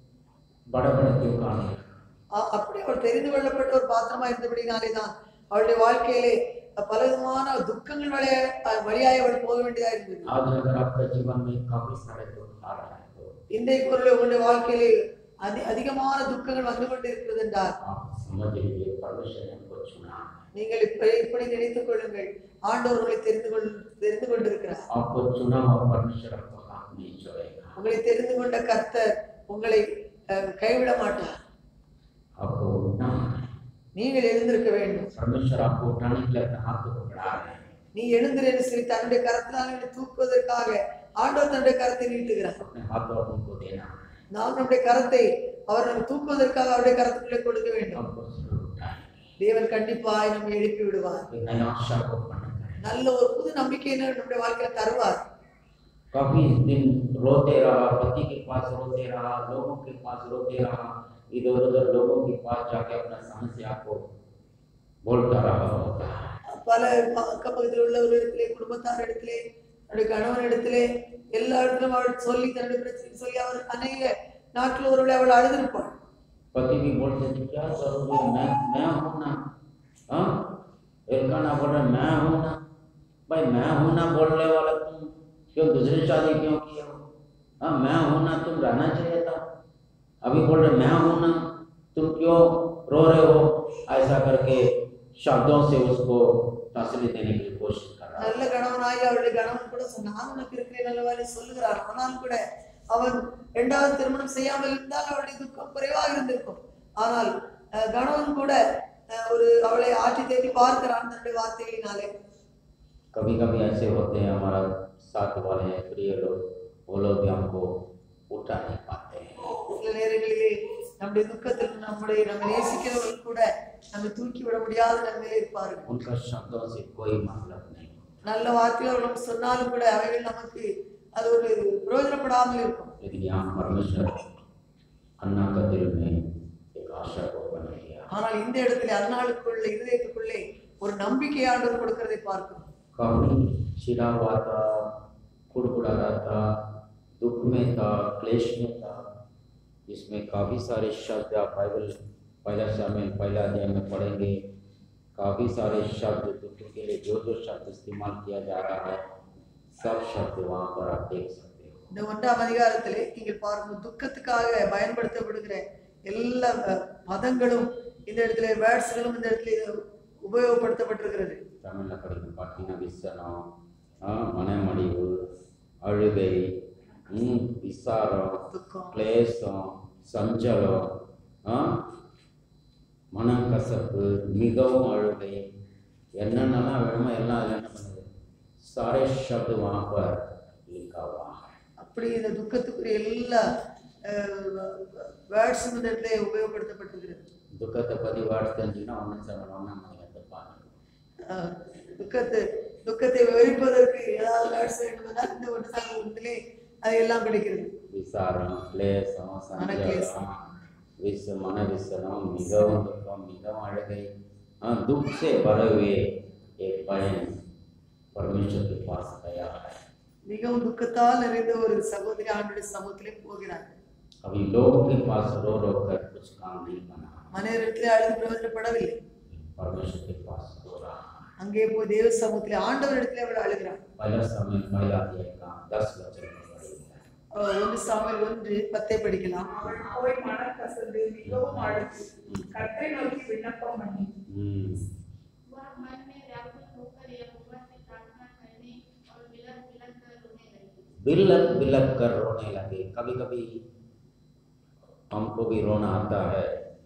बड़े बड़े दुख आने लगे। அ- அப்படி அவர் தெரிந்து கொள்ளப்பட்ட ஒரு பாத்திரமா இருந்தபடினாலே தான் அவருடைய வாழ்க்கையிலே பலவிதமான துக்கங்கள் வழிய வழியாய் அவள் போக வேண்டியதா இருந்தது आज अगर आपका जीवन में काफी सारे दुख आ रहा है तो இன்றைக்கு ஒரு உங்களுடைய வாழ்க்கையிலே அதி அதிகமான துக்கங்கள் வந்து கொண்டு இருக்கிறது என்றால் आप समझ लीजिए परमेश्वर ने हमको चुना है நீங்கள் இப்படி இப்படி நினைத்துக் கொள்ளுங்கள் ஆண்டவர் உங்களை தெரிந்து கொள் தெரிந்து கொண்டிருக்கிறார் आपको चुना हुआ परमेश्वर आपको हाथ नहीं छोड़ेगा உங்களை தெரிந்து கொண்ட கர்த்தர் உங்களை அஹ், கைவிட மாட்டார் आपको उठना है நீங்கள் எழுந்திருக்க வேண்டும் परमेश्वर आपको उठाने के लिए अपने हाथ को बढ़ा रहे हैं நீ எழுந்திரேன்னு சொல்லி தன்னுடைய கரத்தினால் என்னை தூக்குவதற்காக ஆண்டவர் தன்னுடைய கரத்தை நீட்டுகிறார் अपने हाथ और उनको देना है நாம் நம்முடைய கரத்தை அவர் நம்மை தூக்குவதற்காக அவருடைய கரத்துக்குள்ளே கொடுக்க வேண்டும் आपको जरूर उठाएंगे தேவன் கண்டிப்பாய் நம்மை எழுப்பி விடுவார் एक नई आशा को उत्पन्न करें நல்ல ஒரு புது நம்பிக்கையை நம்முடைய வாழ்க்கையில தருவார் काफी दिन रोते रहा पति के पास रोते रहा लोगों के पास रोते रहा इधर उधर लोगों के पास जाके अपना समस्या को बोलता रहा होगा பல அக்கம் பக்கத்தில் உள்ளவர்களிடத்திலே குடும்பத்தார் இடத்திலே அவருடைய கணவன் இடத்திலே எல்லா இடத்திலும் அவள் சொல்லி தன்னுடைய பிரச்சனை சொல்லி அவர் அநேக நாட்கள் ஒருவளை அவள் அழுதிருப்பாள் पति भी बोलते थे क्या जरूरी है मैं मैं हूं ना हाँ इरकाना बोल रहे मैं हूं ना भाई मैं हूं ना बोलने वाला तुम क्यों दूसरी शादी क्यों किए हो हाँ मैं हूं ना तुम रहना चाहिए था अभी बोल रहे मैं हूं ना तुम क्यों रो रहे हो ऐसा करके शब्दों से उसको तसली देने की कोशिश कर रहा है நல்ல கணவனாகி அவருடைய கணவன் கூட சொன்ன, நான் உனக்கு இருக்கிறேன் அல்லவா சொல்லுகிறார் ஆனாலும் கூட அவன் இரண்டாவது திருமணம் செய்யாமல் இருந்தால் அவருடைய துக்கம் குறைவாக இருந்திருக்கும் ஆனால் அஹ், கணவன் கூட அஹ், ஒரு அவளை ஆட்டி தேடி பார்க்கிறான் தன்னுடைய வார்த்தைகளினாலே कभी कभी ऐसे होते हैं हमारा साथ वाले हैं प्रिय लोग वो लोग भी हमको उठा नहीं पाते हैं சில நேரங்களிலே நம்முடைய துக்கத்தில் நம்முடைய நம்ம நேசிக்கிறவர்கள் கூட நம்மை தூக்கி விட முடியாத நிலைமையில இருப்பார்கள் उनका शब्दों से कोई मतलब नहीं நல்ல வார்த்தைகள் நம்ம சொன்னாலும் கூட அவைகள் நமக்கு அது ஒரு பிரயோஜனப்படாமல் இருக்கும் लेकिन यहाँ परमेश्वर अन्ना का दिल में एक आशा को बन गया ஆனால் இந்த இடத்துல அந்நாளுக்குள்ள இருதயத்துக்குள்ளே ஒரு நம்பிக்கை ஆண்டவர் கொடுக்கிறதை பார்க்கிறோம் काफी छिड़ा हुआ था कुड़कुड़ा रहा था दुख में था क्लेश में था इसमें काफ़ी सारे शब्द आप बाइबल पहला शामिल पहला अध्याय में पढ़ेंगे काफ़ी सारे शब्द दुख के लिए जो जो शब्द इस्तेमाल किया जा रहा है सब शब्द वहाँ पर आप देख सकते हो இந்த ஒன்றாம் அதிகாரத்திலே நீங்கள் பார்க்கும் துக்கத்துக்காக பயன்படுத்தப்படுகிற எல்லா அஹ், பதங்களும் இந்த இடத்துல வேர்ட்ஸ்களும் இந்த இடத்துல இது உபயோகப்படுத்தப்பட்டிருக்கிறது தமிழில் படிக்கும் பார்த்தீங்கன்னா விசனம் ஆ, மனமடிவு அழுகை ம், விசாரம் துக்கம் கிளேசம் சஞ்சலம் ஆ, மனக்கசப்பு மிகவும் அழுகை என்னென்னலாம் வேணுமோ எல்லாம் அதில் என்ன பண்ணுது सारे शब्द वहाँ पर लिखा हुआ है அப்படி இந்த துக்கத்துக்குரிய எல்லா வேர்ட்ஸும் இந்த இடத்துல உபயோகப்படுத்தப்பட்டிருக்கிறது ದುಃಖದ ಪದಿ ವಾಡ್ಸ್ தெரிஞ்சுன்னா ஒன்றும் சொல்லணும் ஒன்றும் மணிக்கு பாருங்க அஹ், துக்கத்தை துக்கத்தை விவரிப்பதற்கு ஏதாவது வேர்ட்ஸ் வேண்டுமென்றால் இந்த ஒன்று ஒன்றிலே அது எல்லாம் கிடைக்கிறது விசாரம் கிளேசம் மனக்லேசம். சஞ்சலம் விச மன விசனம் மிகவும் துக்கம் மிகவும் அழுகை हाँ दुख से भरे हुए एक बहन परमेश्वर के पास गया है மிகவும் துக்கத்தால் நிறைந்த ஒரு சகோதரி ஆண்டுடைய சமூகத்திலே போகிறார் अभी लोगों के पास रो रो कर कुछ काम नहीं बना மனிதரிடத்திலே அழுது பிரயோஜனப்படவில்லை परमेश्वर के पास रो रहा है அங்கே போய் தேவ சமூகத்திலே ஆண்டவரிடத்திலே அவள் அழுகிறாள் पहला समय पहला अध्याय का दस वचन में पढ़ी है அஹ், ஒன்று சாமுவேல் ஒன்று பத்தை படிக்கலாம் அவள் போய் மனம் கசந்து மிகவும் அழுது கர்த்தரை நோக்கி விண்ணப்பம் பண்ணி हम्म, वह मन में व्याकुल होकर यहोवा से प्रार्थना करने और विलप विलप कर रोने लगी बिलक बिलक कर रोने लगे कभी कभी हमको भी रोना आता है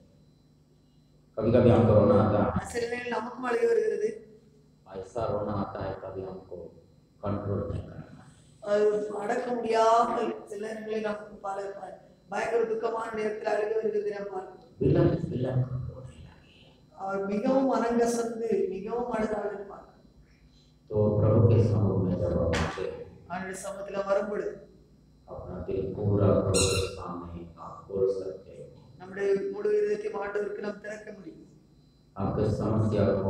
कभी कभी हमको रोना आता है சில நேரம் நமக்கும் அழுகை வருகிறது ऐसा रोना आता है कभी हमको कंट्रोल नहीं करना அது அடக்க முடியாமல் சில நேரங்களில் நமக்கு பல ப- பயங்கர துக்கமான நேரத்தில் அழுகை வருகிறது நாம் பார்க்கிறோம் बिलक बिलक कर रोने लगे அவர் மிகவும் மனங்கசந்து மிகவும் அழுதாளுன்னு பார்க்கிறோம் तो प्रभु के समूह में जब हम पहुंचे ஆண்டுடைய சமூகத்தில் வரும்பொழுது अपना दिल पूरा प्रभु के सामने आप खोल सकते हो நம்முடைய முழு இதயத்தையும் ஆண்டவருக்கு நாம் திறக்க முடியும் आपके समस्या को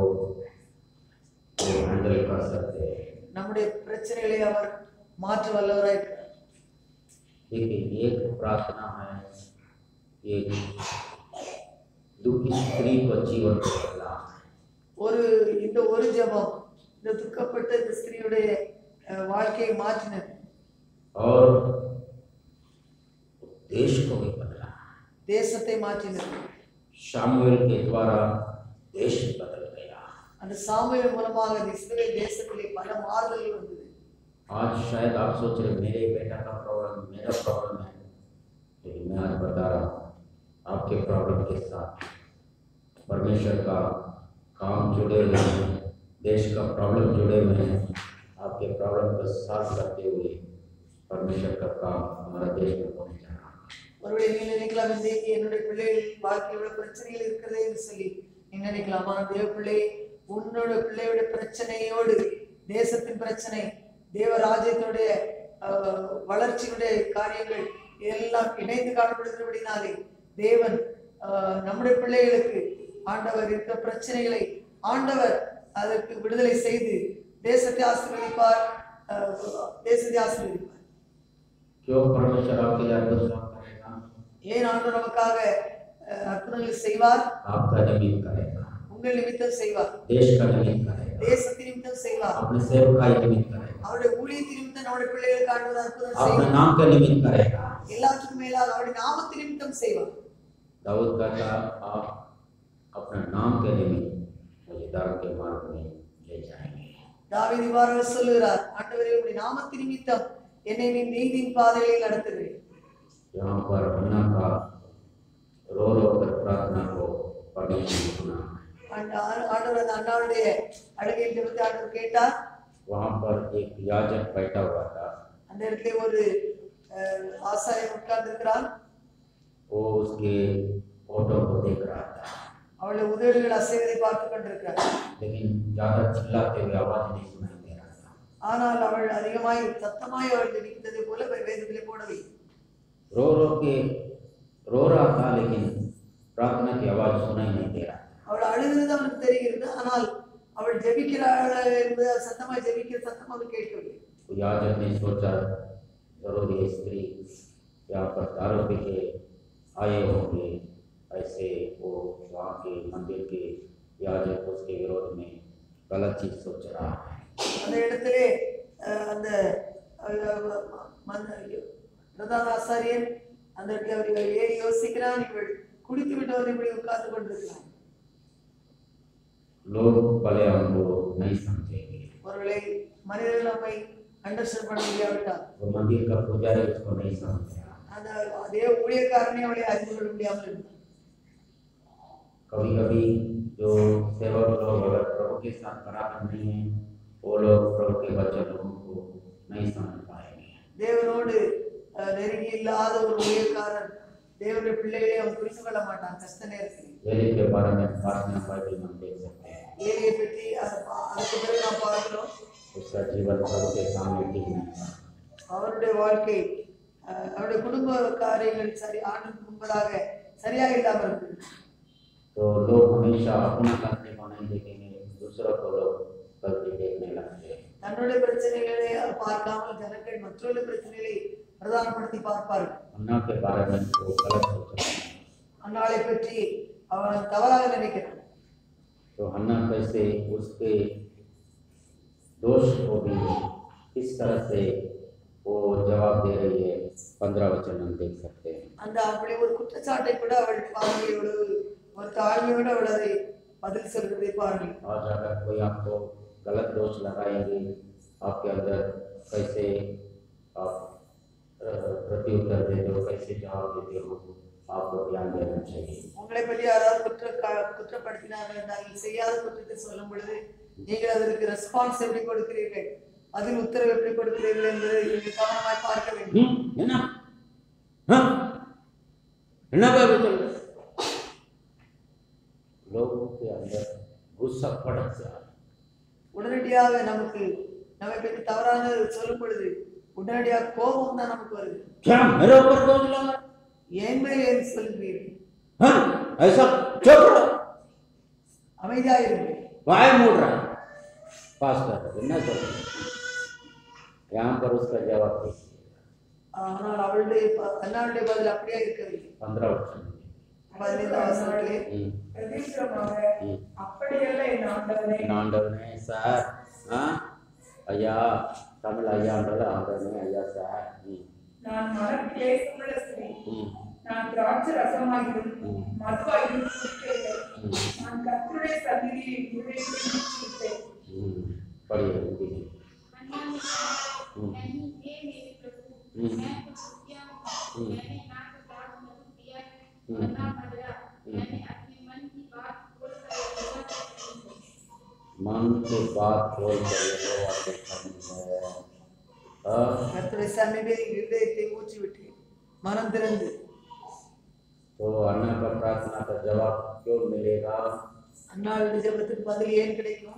हैंडल कर सकते हैं நம்முடைய பிரச்சனைகளை அவர் மாற்ற வல்லவராய் இருக்கிறார் देखिए एक प्रार्थना है एक दुखी स्त्री को जीवन को बदला ஒரு இந்த ஒரு ஜெபம் இந்த துக்கப்பட்ட இந்த ஸ்திரீயுடைய அஹ், வாழ்க்கையை மாற்றினது और देश को भी बदला தேசத்தை மாற்றினது शामुएल के द्वारा देश बदल गया அந்த சாமுவேல் மூலமாக அந்த இஸ்ரவேல் தேசத்திலே பல மாறுதல்கள் வந்தது आज शायद आप सोच रहे मेरे बेटा का प्रॉब्लम मेरा प्रॉब्लम है लेकिन मैं आज बता रहा हूँ आपके प्रॉब्लम के साथ परमेश्वर का काम जुड़े हुए हैं देश का प्रॉब्लम जुड़े हुए हैं आपके प्रॉब्लम को सॉल्व करते हुए परमेश्वर का काम हमारा देश में होने जा रहा है ஒருவேளை நீங்க நினைக்கலாம் இன்றைக்கு என்னுடைய பிள்ளைகள் வாழ்க்கையில் இவ்வளவு பிரச்சனைகள் இருக்கிறதே என்று சொல்லி நீங்க நினைக்கலாம் ஆனால் தேவ பிள்ளை உன்னோட பிள்ளையோட பிரச்சனையோடு தேசத்தின் பிரச்சனை தேவ ராஜ்யத்தினுடைய ஆஹ், வளர்ச்சியுடைய காரியங்கள் எல்லாம் இணைந்து காணப்படுகிறபடினாலே தேவன் ஆஹ், நம்முடைய பிள்ளைகளுக்கு ஆண்டவர் இருக்கிற பிரச்சனைகளை ஆண்டவர் அதற்கு விடுதலை செய்து தேசத்தை ஆசீர்வதிப்பார் ஆஹ், தேசத்தை ஆசீர்வதிப்பார் क्यों परमेश्वर आपके लिए अद्भुत काम करेगा ஏன் ஆண்டவர் நமக்காக அஹ், அற்புதங்களை செய்வார் आपका निमित्त करेगा உங்கள் நிமித்தம் செய்வார் देश का निमित्त करेगा தேசத்தின் நிமித்தம் செய்வார் अपने सेवकाई निमित्त करेगा அவருடைய ஊழியத்தின் நிமித்தம் நம்முடைய பிள்ளைகளுக்கு ஆண்டவர் அற்புதம் अपने செய்வார் नाम का निमित्त करेगा எல்லாத்துக்கும் மேலாக அவருடைய நாமத்தின் நிமித்தம் செய்வார் दाऊद कहता आप अपने नाम के निमित्त मुझे दारू के मार्ग में ले जाएंगे தாவீது இவ்வாறு சொல்லுகிறார் ஆண்டவரே உடைய நாமத்தின் நிமித்தம் என்னை நீ நீதியின் பாதைகளில் நடத்துகிறேன் यहाँ पर अन्ना का रो रो कर प्रार्थना को परमेश्वर ने सुना ஆண்ட- ஆ- ஆண்டவர் அந்த அண்ணாவுடைய அழுகையில் இருந்து ஆண்டவர் கேட்டார் वहाँ पर एक याजक बैठा हुआ था அந்த இடத்துல ஒரு அஹ், ஆசாரியன் உட்கார்ந்திருக்கிறான் वो उसके फोटो को देख रहा था அவளுடைய உதடுகள் அசைவதை பார்த்து கொண்டிருக்கிறார் लेकिन ज़्यादा चिल्लाते हुए आवाज़ नहीं सुनाई दे रहा था ஆனால் அவள் அதிகமாய் சத்தமாய் அவள் ஜெபித்ததை போல வேதத்திலே போடவில்லை रो रो के रो रहा था लेकिन प्रार्थना की आवाज सुनाई नहीं दे रहा அவள் அழுகிறது அவனுக்கு தெரிகிறது ஆனால் அவள் ஜெபிக்கிறாள் என்பது சத்தமா ஜெபிக்கிற சத்தம் அவனுக்கு கேட்கவில்லை तो याजक ने सोचा जरूर ये स्त्री यहाँ पर दारू पी के आए होंगे ऐसे वो वहाँ के मंदिर के याजक उसके विरोध में गलत चीज सोच रहा है அந்த இடத்திலே அஹ், அந்த அஹ், மந்த- பிரதான ஆசாரியன் அந்த இடத்துல அவர் ஏன் யோசிக்கிறான் இவள் குடித்து விட்டவன் இப்படி உட்கார்ந்து கொண்டிருக்கிறான் लोग भले हमको नहीं समझेंगे ஒருவேளை மனிதர்கள் நம்மை அண்டர்ஸ்டாண்ட் பண்ண முடியாவிட்டால் वो मंदिर का पुजारी उसको नहीं समझेगा அந்த அதே ஊழியக்காரனை அவளை அறிந்து கொள்ள முடியாமல் இருந்தான் कभी कभी जो सेवक लोग अगर प्रभु के साथ बराबर नहीं है वो लोग प्रभु के बच्चे लोगों को नहीं समझ पाएंगे தேவனோடு அஹ், நெருங்கி இல்லாத ஒரு ஊழியக்காரன் தேவனுடைய பிள்ளைகளை அவன் புரிந்து கொள்ள மாட்டான் கஷ்ட நேரத்தில் एली के बारे में प्रार्थना बाइबल में हम देख सकते हैं ஏலியை பற்றி அஹ், அதுக்கு பிறகு நாம் பார்க்கிறோம் उसका जीवन प्रभु के सामने ठीक नहीं था அவருடைய வாழ்க்கை அஹ், அவருடைய குடும்ப காரியங்கள் சரி ஆண்டுக்கு முன்பதாக சரியாக இல்லாமல் இருக்கு तो लोग हमेशा अपना करने को नहीं देखेंगे दूसरों को लोग गलती देखने लगते हैं தன்னுடைய பிரச்சனைகளை பார்க்காமல் ஜனங்கள் மற்றவருடைய பிரச்சனைகளை பிரதானப்படுத்தி பார்ப்பார்கள் अन्ना के बारे में वो गलत सोच रहे हैं அந்நாளை பற்றி அவன் தவறாக நினைக்கிறான் तो हन्ना कैसे उसके दोष को भी किस तरह से वो जवाब दे रही है पंद्रह वचन हम देख सकते हैं அந்த அப்படி ஒரு குற்றச்சாட்டை கூட அவள் பார்வையோடு ஒரு தாழ்மையோடு அவள் அதை பதில் சொல்வதை பாருங்கள் आज अगर कोई आपको गलत दोष लगाएंगे आपके अंदर कैसे आप अ, प्रत्युत्तर देते हो कैसे जवाब देते हो आपको ध्यान देना चाहिए உங்களை பற்றி யாராவது குற்ற க- குற்றப்படுத்தினார்கள் என்றால் செய்யாத குற்றத்தை சொல்லும் பொழுது நீங்கள் அதற்கு ரெஸ்பான்ஸ் எப்படி கொடுக்கிறீர்கள் அதில் உத்தரவு எப்படி கொடுக்கிறீர்கள் என்பதை நீங்கள் கவனமாய் பார்க்க வேண்டும் हम्म, है ना हाँ है ना बाबू चल लोगों के अंदर गुस्सा पड़क से आ உடனடியாக நமக்கு நம்மை பற்றி தவறானது சொல்லும் பொழுது உடனடியாக கோபம் தான் நமக்கு வருது क्या मेरे ऊपर दोष लगा ஏன் மேல் ஏன் சொல்கிறீர்கள் हाँ ऐसा चुप रहो அமைதியாக இருங்கள் वाय मूड रहा है पास्टर என்ன சொல்றீங்க यहाँ पर उसका जवाब देखिए ஆனால் அவளுடைய ப- அண்ணாவுடைய பதில் அப்படியே இருக்கவில்லை पंद्रह वचन பதினைந்தாம் வசனத்திலே हम्म, பிரதித்திரமாக हम्म। அப்படியல்ல என் ஆண்டவனே ஆண்டவனே சார் ஆ ஐயா தமிழ் ஐயான்றத ஆண்டவனே ஐயா சார் ம் நான் மனக்கிளேசமுள்ள ஸ்திரீ ம் நான் திராட்சை ரசமாகிலும் ம். மதுவாகிலும் குடிக்கவில்லை ம். நான் கர்த்தருடைய சந்நிதியில் இருதயத்தை விட்டேன் हम्म, पढ़िए हिंदी में अन्ना ने कहा, नहीं हे मेरे प्रभु हम्म। मैं तो दुखिया हूँ हम्म। मैंने ना तो दाग मधु पिया है हम्म। और ना मदिरा हम्म। मैंने अपने मन की बात बोलकर यहोवा से कही है मन के बात बोल कर यहोवा से कही है हाँ, கர்த்தருடைய சந்நிதியில் இருதயத்தை ஊற்றி விட்டேன் மனம் திறந்து तो अन्ना का प्रार्थना का जवाब क्यों मिलेगा அண்ணாவுடைய ஜெபத்துக்கு பதில் ஏன் கிடைக்கும்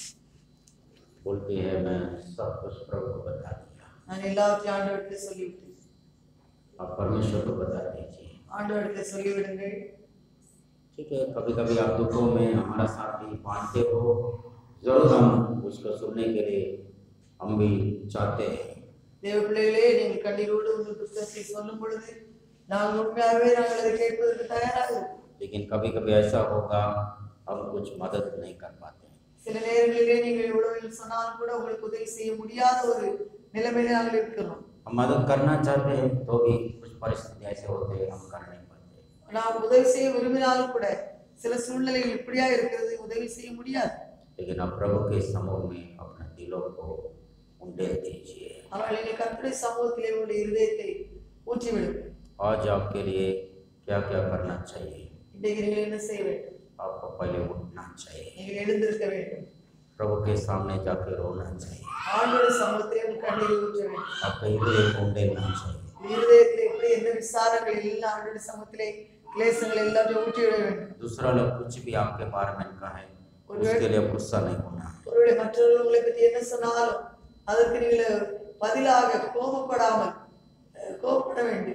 बोलती है मैं सब कुछ प्रभु को बता दिया நான் எல்லாவற்றையும் ஆண்டவர்கிட்ட சொல்லிவிட்டேன் आप परमेश्वर को बता दीजिए ஆண்டவர்கிட்ட சொல்லிவிடுங்கள் ठीक है कभी कभी आप दुखों में हमारा साथ भी बांटते हो जरूर हम उसको सुनने के लिए हम भी चाहते हैं தேவ பிள்ளைகளே நீங்கள் கண்ணீரோடு உங்கள் புத்தகத்தை சொல்லும் பொழுது நாங்கள் உண்மையாகவே நாங்கள் அதை கேட்பதற்கு தயாராக இருக்கிறோம். लेकिन कभी कभी ऐसा होगा हम कुछ मदद नहीं कर पाते हैं சில நேரங்களிலே நீங்கள் எவ்வளவு சொன்னாலும் கூட உங்களுக்கு உதவி செய்ய முடியாத ஒரு நிலைமையில நாங்கள் இருக்கிறோம் हम मदद करना चाहते हैं तो भी कुछ परिस्थिति ऐसे होते हैं हम कर नहीं पाते நாம் உதவி செய்ய விரும்பினாலும் கூட சில சூழ்நிலைகள் இப்படியா இருக்கிறது உதவி செய்ய முடியாது लेकिन आप प्रभु के समूह में अपने दिलों को उंडेल दीजिए ஆனால் நீங்கள் கர்த்தருடைய சமூகத்திலே உங்களுடைய இருதயத்தை ஊற்றிவிடும் आज आपके लिए क्या क्या करना चाहिए இன்றைக்கு நீங்கள் என்ன செய்ய வேண்டும் आपको पहले उठना चाहिए நீங்கள் எழுந்திருக்க வேண்டும் प्रभु के सामने जाके रोना चाहिए ஆண்டோட சமூகத்திலே உங்கள் கண்ணீரை ஊற்ற வேண்டும் आपका हृदय को उंडेलना चाहिए உங்கள் இருதயத்தில் எப்படி என்ன விசாரங்கள் எல்லாம் ஆண்டோட சமூகத்திலே கிளேசங்கள் எல்லாத்தையும் ஊற்றிவிட வேண்டும் दूसरा लोग कुछ भी आपके बारे में कहे और उसके लिए गुस्सा नहीं होना है ஒருவேளை மற்றவர்கள் உங்களை பற்றி என்ன சொன்னாலும் அதற்கு நீங்கள் பதிலாக கோபப்படாமல் அஹ், கோபப்பட வேண்டியதில்லை वो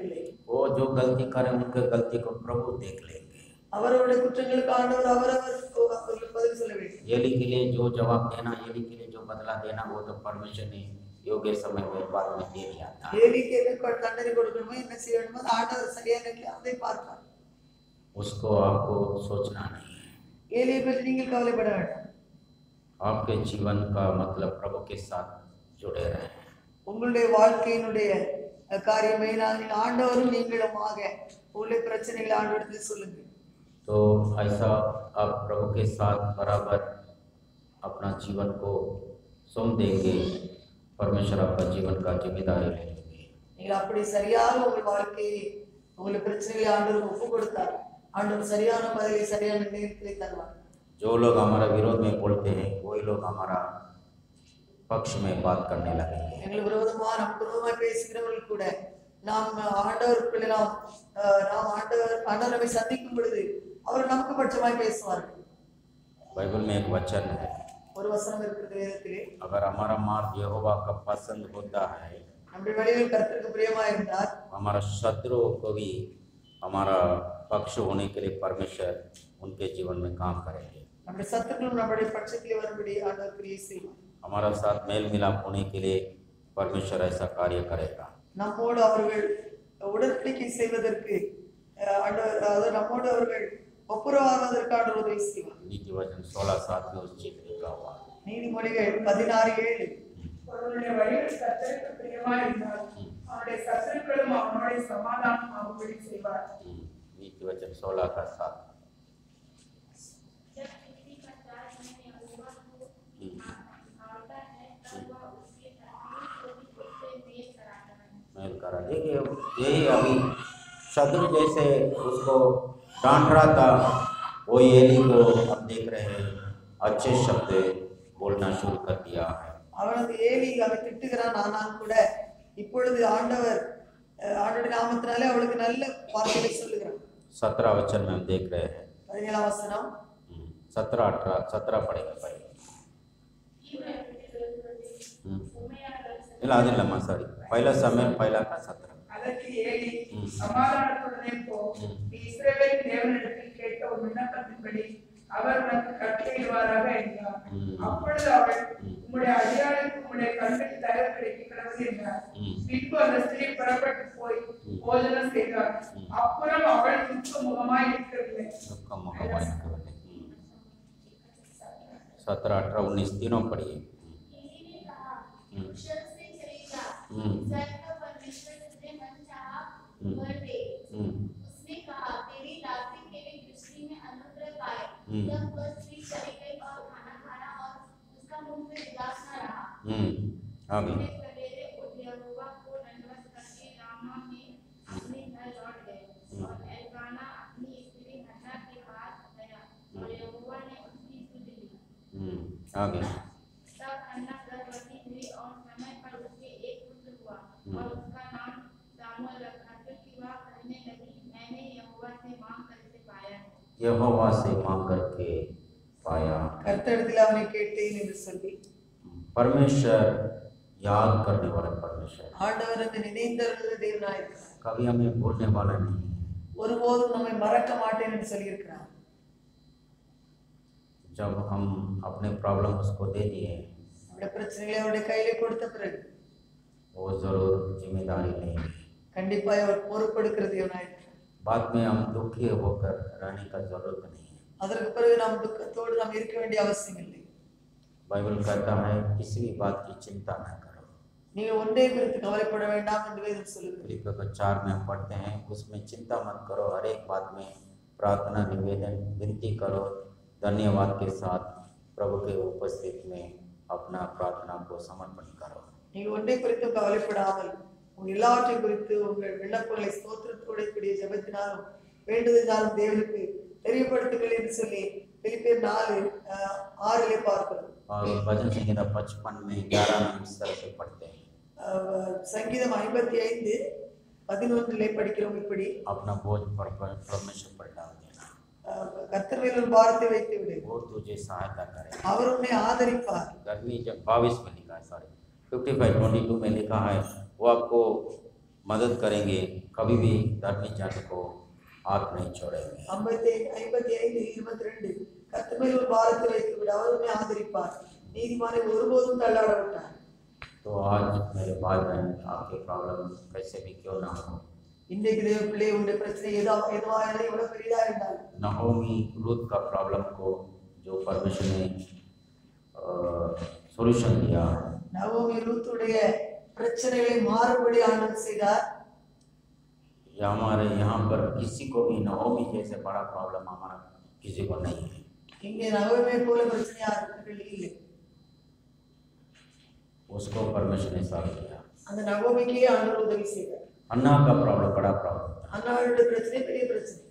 वो जो गलती करें उनके गलती को प्रभु देख लेंगे அவரவருடைய குற்றங்களுக்கு ஆண்டவர் அவரவர் அவர்களுக்கு பதில் சொல்ல வேண்டும் एली के लिए जो जवाब देना एली के लिए जो बदला देना वो तो परमेश्वर ने योग्य समय में बाद में दे दिया था ஏலிக்கு என்ன கொ- தண்டனை கொடுக்கணுமோ என்ன செய்ய வேண்டுமோ அது ஆண்டவர் சரியான நேரத்தில் அதை பார்ப்பார் उसको आपको सोचना नहीं है ஏலியை பற்றி நீங்கள் கவலைப்பட வேண்டாம் आपके जीवन का मतलब प्रभु के साथ जुड़े रहे உங்களுடைய வாழ்க்கையினுடைய அஹ், காரியமே நான் நீங்கள் ஆண்டவரும் நீங்களுமாக உங்களுடைய பிரச்சனைகளை ஆண்டவரத்தில் சொல்லுங்கள் तो ऐसा आप प्रभु के साथ बराबर अपना जीवन को सौंप देंगे परमेश्वर आपका जीवन का जिम्मेदारी ले लेंगे நீங்கள் அப்படி சரியாக உங்கள் வாழ்க்கையை உங்களுடைய பிரச்சனைகளை ஆண்டவர் ஒப்பு கொடுத்தார் ஆண்டவர் சரியான பதிலை சரியான நேரத்திலே தருவார் जो लोग हमारा विरोध में बोलते हैं वही लोग हमारा पक्ष में बात करने लगेंगे எங்களுக்கு விரோதமாக நமக்கு விரோதமாக பேசுகிறவர்கள் கூட நாம் ஆண்டவருக்குள்ள நாம் அஹ், நாம் ஆண்டவர் ஆண்டவர் நம்மை சந்திக்கும் பொழுது அவர் நமக்கு பட்சமாய் பேசுவார்கள் बाइबल में एक वचन है ஒரு வசனம் இருக்கிறது வேதத்திலே अगर हमारा मार्ग यहोवा का पसंद होता है நம்முடைய வழிகள் கர்த்தருக்கு பிரியமா இருந்தால் हमारा शत्रुओं को भी हमारा पक्ष होने के लिए परमेश्वर उनके जीवन में काम करेंगे நம்முடைய சத்துக்களும் நம்முடைய பட்சத்திலே வரும்படி ஆண்டவர் கிரியை செய்வார் हमारा साथ मेल मिलाप होने के लिए परमेश्वर ऐसा कार्य करेगा நம்மோடு அவர்கள் உடன்படிக்கை செய்வதற்கு அஹ், ஆண்டவர் அதாவது நம்மோடு அவர்கள் ஒப்புரவாகுவதற்கு ஆண்டவர் உதவி செய்வார் नीति वचन सोलह सात में उस चीज लिखा हुआ है। நீதிமொழிகள் பதினாறு ஏழு ஒருவனுடைய வழிகள் கர்த்தருக்கு பிரியமா இருந்தால் அவனுடைய சத்துருக்களும் அவனுடைய சமாதானம் ஆகும்படி செய்வார் हम्म, नीति वचन सोलह का सात जब पृथ्वी का चार महीने यहोवा को हम्म, भावता है तब वह उसके शत्रुओं को भी उससे मेल कराता है मेल करा देखिए यही अभी शत्रु जैसे उसको डांट रहा था वो एली को अब देख रहे हैं अच्छे शब्द बोलना शुरू कर दिया है அவனது ஏலி அவன் திட்டுகிறான் ஆனால் கூட இப்பொழுது ஆண்டவர் அஹ், ஆண்டவருடைய நாமத்தினாலே அவளுக்கு நல்ல வார்த்தைகளை சொல்லுகிறான் सत्रह वचन में हम देख रहे हैं பதினேழாம் வசனம் हम्म, सत्रह अठारह सत्रह पड़ेगा पहले हम्म, ಇಲ್ಲ ಅದಿಲ್ಲಮ್ಮ ಸಾರಿ ಪೈಲ ಸಮಯ ಪೈಲ का सत्रह அதற்கு ஏலி ம். சமாதானத்துடனே போ ம். நீ இஸ்ரவேல் தேவனிடத்தில் கேட்ட உன் விண்ணப்பத்தின்படி அவர் உனக்கு கட்டளையிடுவாராக என்றார் ம். அப்பொழுது அவள் ம். உம்முடைய அதிகாரிக்கு உம்முடைய கண்ணில் தயவு கிடைக்கிறது என்றார் ம். பின்பு அந்த ஸ்திரீ புறப்பட்டு போய் ம். போஜனம் செய்தார் ம். அப்புறம் அவள் துக்க முகமாய் இருக்கவில்லை दुख का मौका वाले के वाले सत्रह अठारह उन्नीस तीनों पढ़िए एली ने कहा हम्म। कुशल से चली जा हम्म। इस्राएल का परमेश्वर तुझे मन चाहा हम्म। वर दे हम्म, उसने कहा तेरी दासी तेरी दृष्टि में अनुग्रह पाए हम्म। जब वह स्त्री चली गई और खाना खाना और उसका मुंह में उदास न रहा हम्म, आगे वे सवेरे उठ यहोवा को दंडवत करके रामा में अपने घर लौट गए हम्म। और एल्काना अपनी स्त्री हन्ना के पास गया और यहोवा ने उसकी सुध ली हम्म, आगे तब हन्ना गर्भवती हुई और समय पर उसके एक पुत्र हुआ हम्म। और उसका नाम सामुएल रखा क्योंकि वह कहने लगी मैंने यहोवा से मांग कर इसे पाया है यहोवा से मांग करके पाया கர்த்தரிடத்தில் அவனை கேட்டேன் என்று சொல்லி परमेश्वर याद करने वाला परमेश्वर है। ஆண்டவர் அந்த நினைந்தருகிற தேவனாயிருக்கிறார் कभी हमें भूलने वाला नहीं है ஒருபோதும் நம்மை மறக்க மாட்டேன் என்று சொல்லியிருக்கிறார் जब हम अपने प्रॉब्लम उसको दे दिए நம்முடைய பிரச்சனைகளை அவருடைய கையிலே கொடுத்த பிறகு वो जरूर जिम्मेदारी लेंगे கண்டிப்பாய் அவர் பொறுப்பெடுக்கிற தேவனாயிருக்கிறார் बाद में हम दुखी होकर रहने का जरूरत नहीं है அதற்கு பிறகு நாம் துக்கத்தோடு நாம் இருக்க வேண்டிய அவசியம் இல்லை बाइबल कहता है किसी भी बात की चिंता न करो நீங்கள் ஒன்றே குறித்து கவலைப்பட வேண்டாம் என்று வேதம் சொல்லுகிறது फिलिपियों को चार में हम पढ़ते हैं उसमें चिंता मत करो हर एक बात में प्रार्थना निवेदन विनती करो धन्यवाद के साथ प्रभु के उपस्थिति में अपना प्रार्थना को समर्पण करो நீங்கள் ஒன்றை குறித்தும் கவலைப்படாமல் உங்கள் எல்லாவற்றையும் குறித்து உங்கள் விண்ணப்பங்களை ஸ்தோத்திரத்தோடு கூடிய ஜெபத்தினாலும் வேண்டுதலினாலும் தேவனுக்கு தெரியப்படுத்துங்கள் என்று சொல்லி பிலிப்பியர் நாலு அஹ், ஆறிலே பார்க்கிறோம் और भजन संहिता पचपन में ग्यारह में इस तरह से पढ़ते हैं அஹ், சங்கீதம் ஐம்பத்தி ஐந்து பதினொன்றிலே படிக்கிறோம் இப்படி अपना बोझ पर पर- परमेश्वर पर डाल देना அஹ், கர்த்தர் மேல் ஒரு பாரத்தை வைத்து விடு वो तुझे सहायता करे அவர் उन्हें ஆதரிப்பார் गर्मी जब बाईस में लिखा है sorry fifty five twenty two में लिखा है वो आपको मदद करेंगे कभी भी धर्मी जन को हाथ नहीं छोड़ेंगे ஐம்பத்தி ஐம்பத்தி ஐந்து இருபத்தி ரெண்டு கத்துமையில் ஒரு பாரத்தை வைத்து விட அவருமே ஆதரிப்பார் நீதிமானை ஒருபோதும் தள்ளாட விட்டார் तो आज मेरे भाई बहन आपके प्रॉब्लम कैसे भी क्यों ना हो இன்றைக்கு தேவ பிள்ளை உடைய பிரச்சனை எதா எதுவா இருந்தாலும் எவ்வளவு பெரியதா இருந்தாலும் नहोमी रूथ का प्रॉब्लम को जो परमेश्वर ने सॉल्यूशन दिया நவோமி ரூத்துடைய பிரச்சனைகளை மாறுபடி ஆண்டவர் செய்தார் या हमारे यहाँ पर किसी को भी नहोमी जैसे बड़ा प्रॉब्लम हमारा किसी को नहीं है இங்கே நகோமே போல பிரச்சனை யாருக்கு இல்லை उसको परमेश्वर ने सॉल्व किया அந்த நகோமிக்கே ஆண்டவர் உதவி செய்தார் अन्ना का प्रॉब्लम बड़ा प्रॉब्लम था அண்ணாவுடைய பிரச்சனை பெரிய பிரச்சனை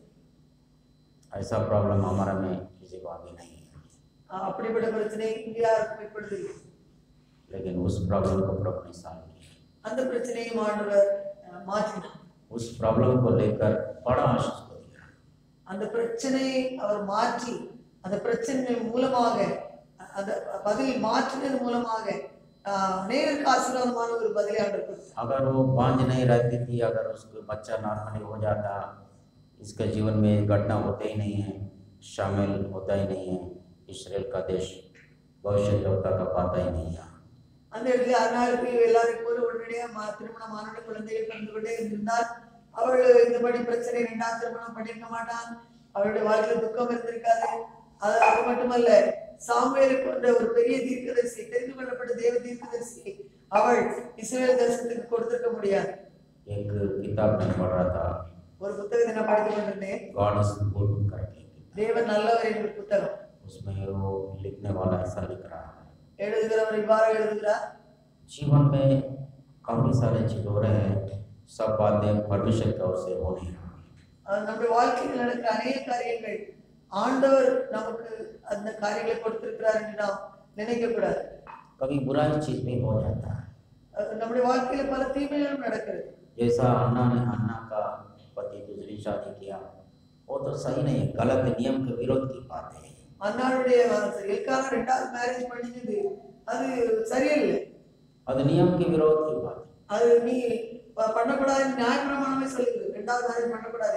ऐसा प्रॉब्लम हमारा में किसी को अभी नहीं है ஆஹ் அப்படிப்பட்ட பிரச்சனை இங்கே யாருக்கும் இப்பொழுது இல்லை. लेकिन उस प्रॉब्लम को प्रभु ने सॉल्व किया அந்த பிரச்சனையும் ஆண்டவர் ஆஹ், மாற்றினார் उस प्रॉब्लम को लेकर बड़ा आशीष को दिया அந்த பிரச்சனையை அவர் மாற்றி அந்த பிரச்சனை மூலமாக அ- அந்த பதில் மாற்றினது மூலமாக ஆஹ், அநேகருக்கு ஆசீர்வாதமான ஒரு பதிலை ஆண்டவர் கொடுத்தார் अगर वो बांझ नहीं रहती थी अगर उसको बच्चा नॉर्मली हो जाता इसके जीवन में ये घटना होते ही नहीं है शामिल होता ही नहीं है इसराइल का देश भविष्य देवता का पाता ही नहीं है அந்த இடத்துல அருணாளுக்கு எல்லாரையும் போல உடனடியாக மா- திருமணம் ஆனோட குழந்தைகள் பிறந்து கொண்டே இருந்திருந்தால் அவள் இந்த மாதிரி பிரச்சனை ரெண்டாவது திருமணம் பண்ணிருக்க மாட்டான் அவளுடைய வாழ்க்கையில துக்கம் இருந்திருக்காது அது அது மட்டுமல்ல சாமுவேலை போன்ற ஒரு பெரிய தீர்க்கதரிசி தெரிந்து கொள்ளப்பட்ட தேவ தீர்க்கதரிசி அவள் இஸ்ரேல் தேசத்துக்கு கொடுத்திருக்க முடியாது एक किताब में पढ़ रहा था ஒரு புத்தகத்தை நான் படித்து கொண்டிருந்தேன் गॉड इज गुड करके தேவன் நல்லவர் என்ற புத்தகம் उसमें वो लिखने वाला ऐसा लिख रहा है எழுதுகிறவர் இவ்வாறு எழுதுகிறார் जीवन में काफी सारे चीज हो रहे हैं सब बातें परमेश्वर की ओर से हो नहीं रहा அஹ் நம்முடைய வாழ்க்கையில் நடக்கிற அநேக காரியங்கள் ஆண்டவர் நமக்கு அந்த காரியங்களை கொடுத்திருக்கிறார் என்று நாம் நினைக்க கூடாது कभी बुराई चीज भी हो जाता है அஹ் நம்முடைய வாழ்க்கையில பல தீமைகளும் நடக்கிறது जैसा अन्ना ने अन्ना का पति दूसरी शादी किया वो तो सही नहीं गलत नियम के विरोध की बात है அன்னாருடைய எல்கான ரெண்டாவது மேரேஜ் பண்ணினது அது சரியில்லை அது नियम के विरोध की बात है அது நீ ப- பண்ணக்கூடாது நியாயப்பிரமாணமே சொல்லுது ரெண்டாவது மேரேஜ் பண்ணக்கூடாது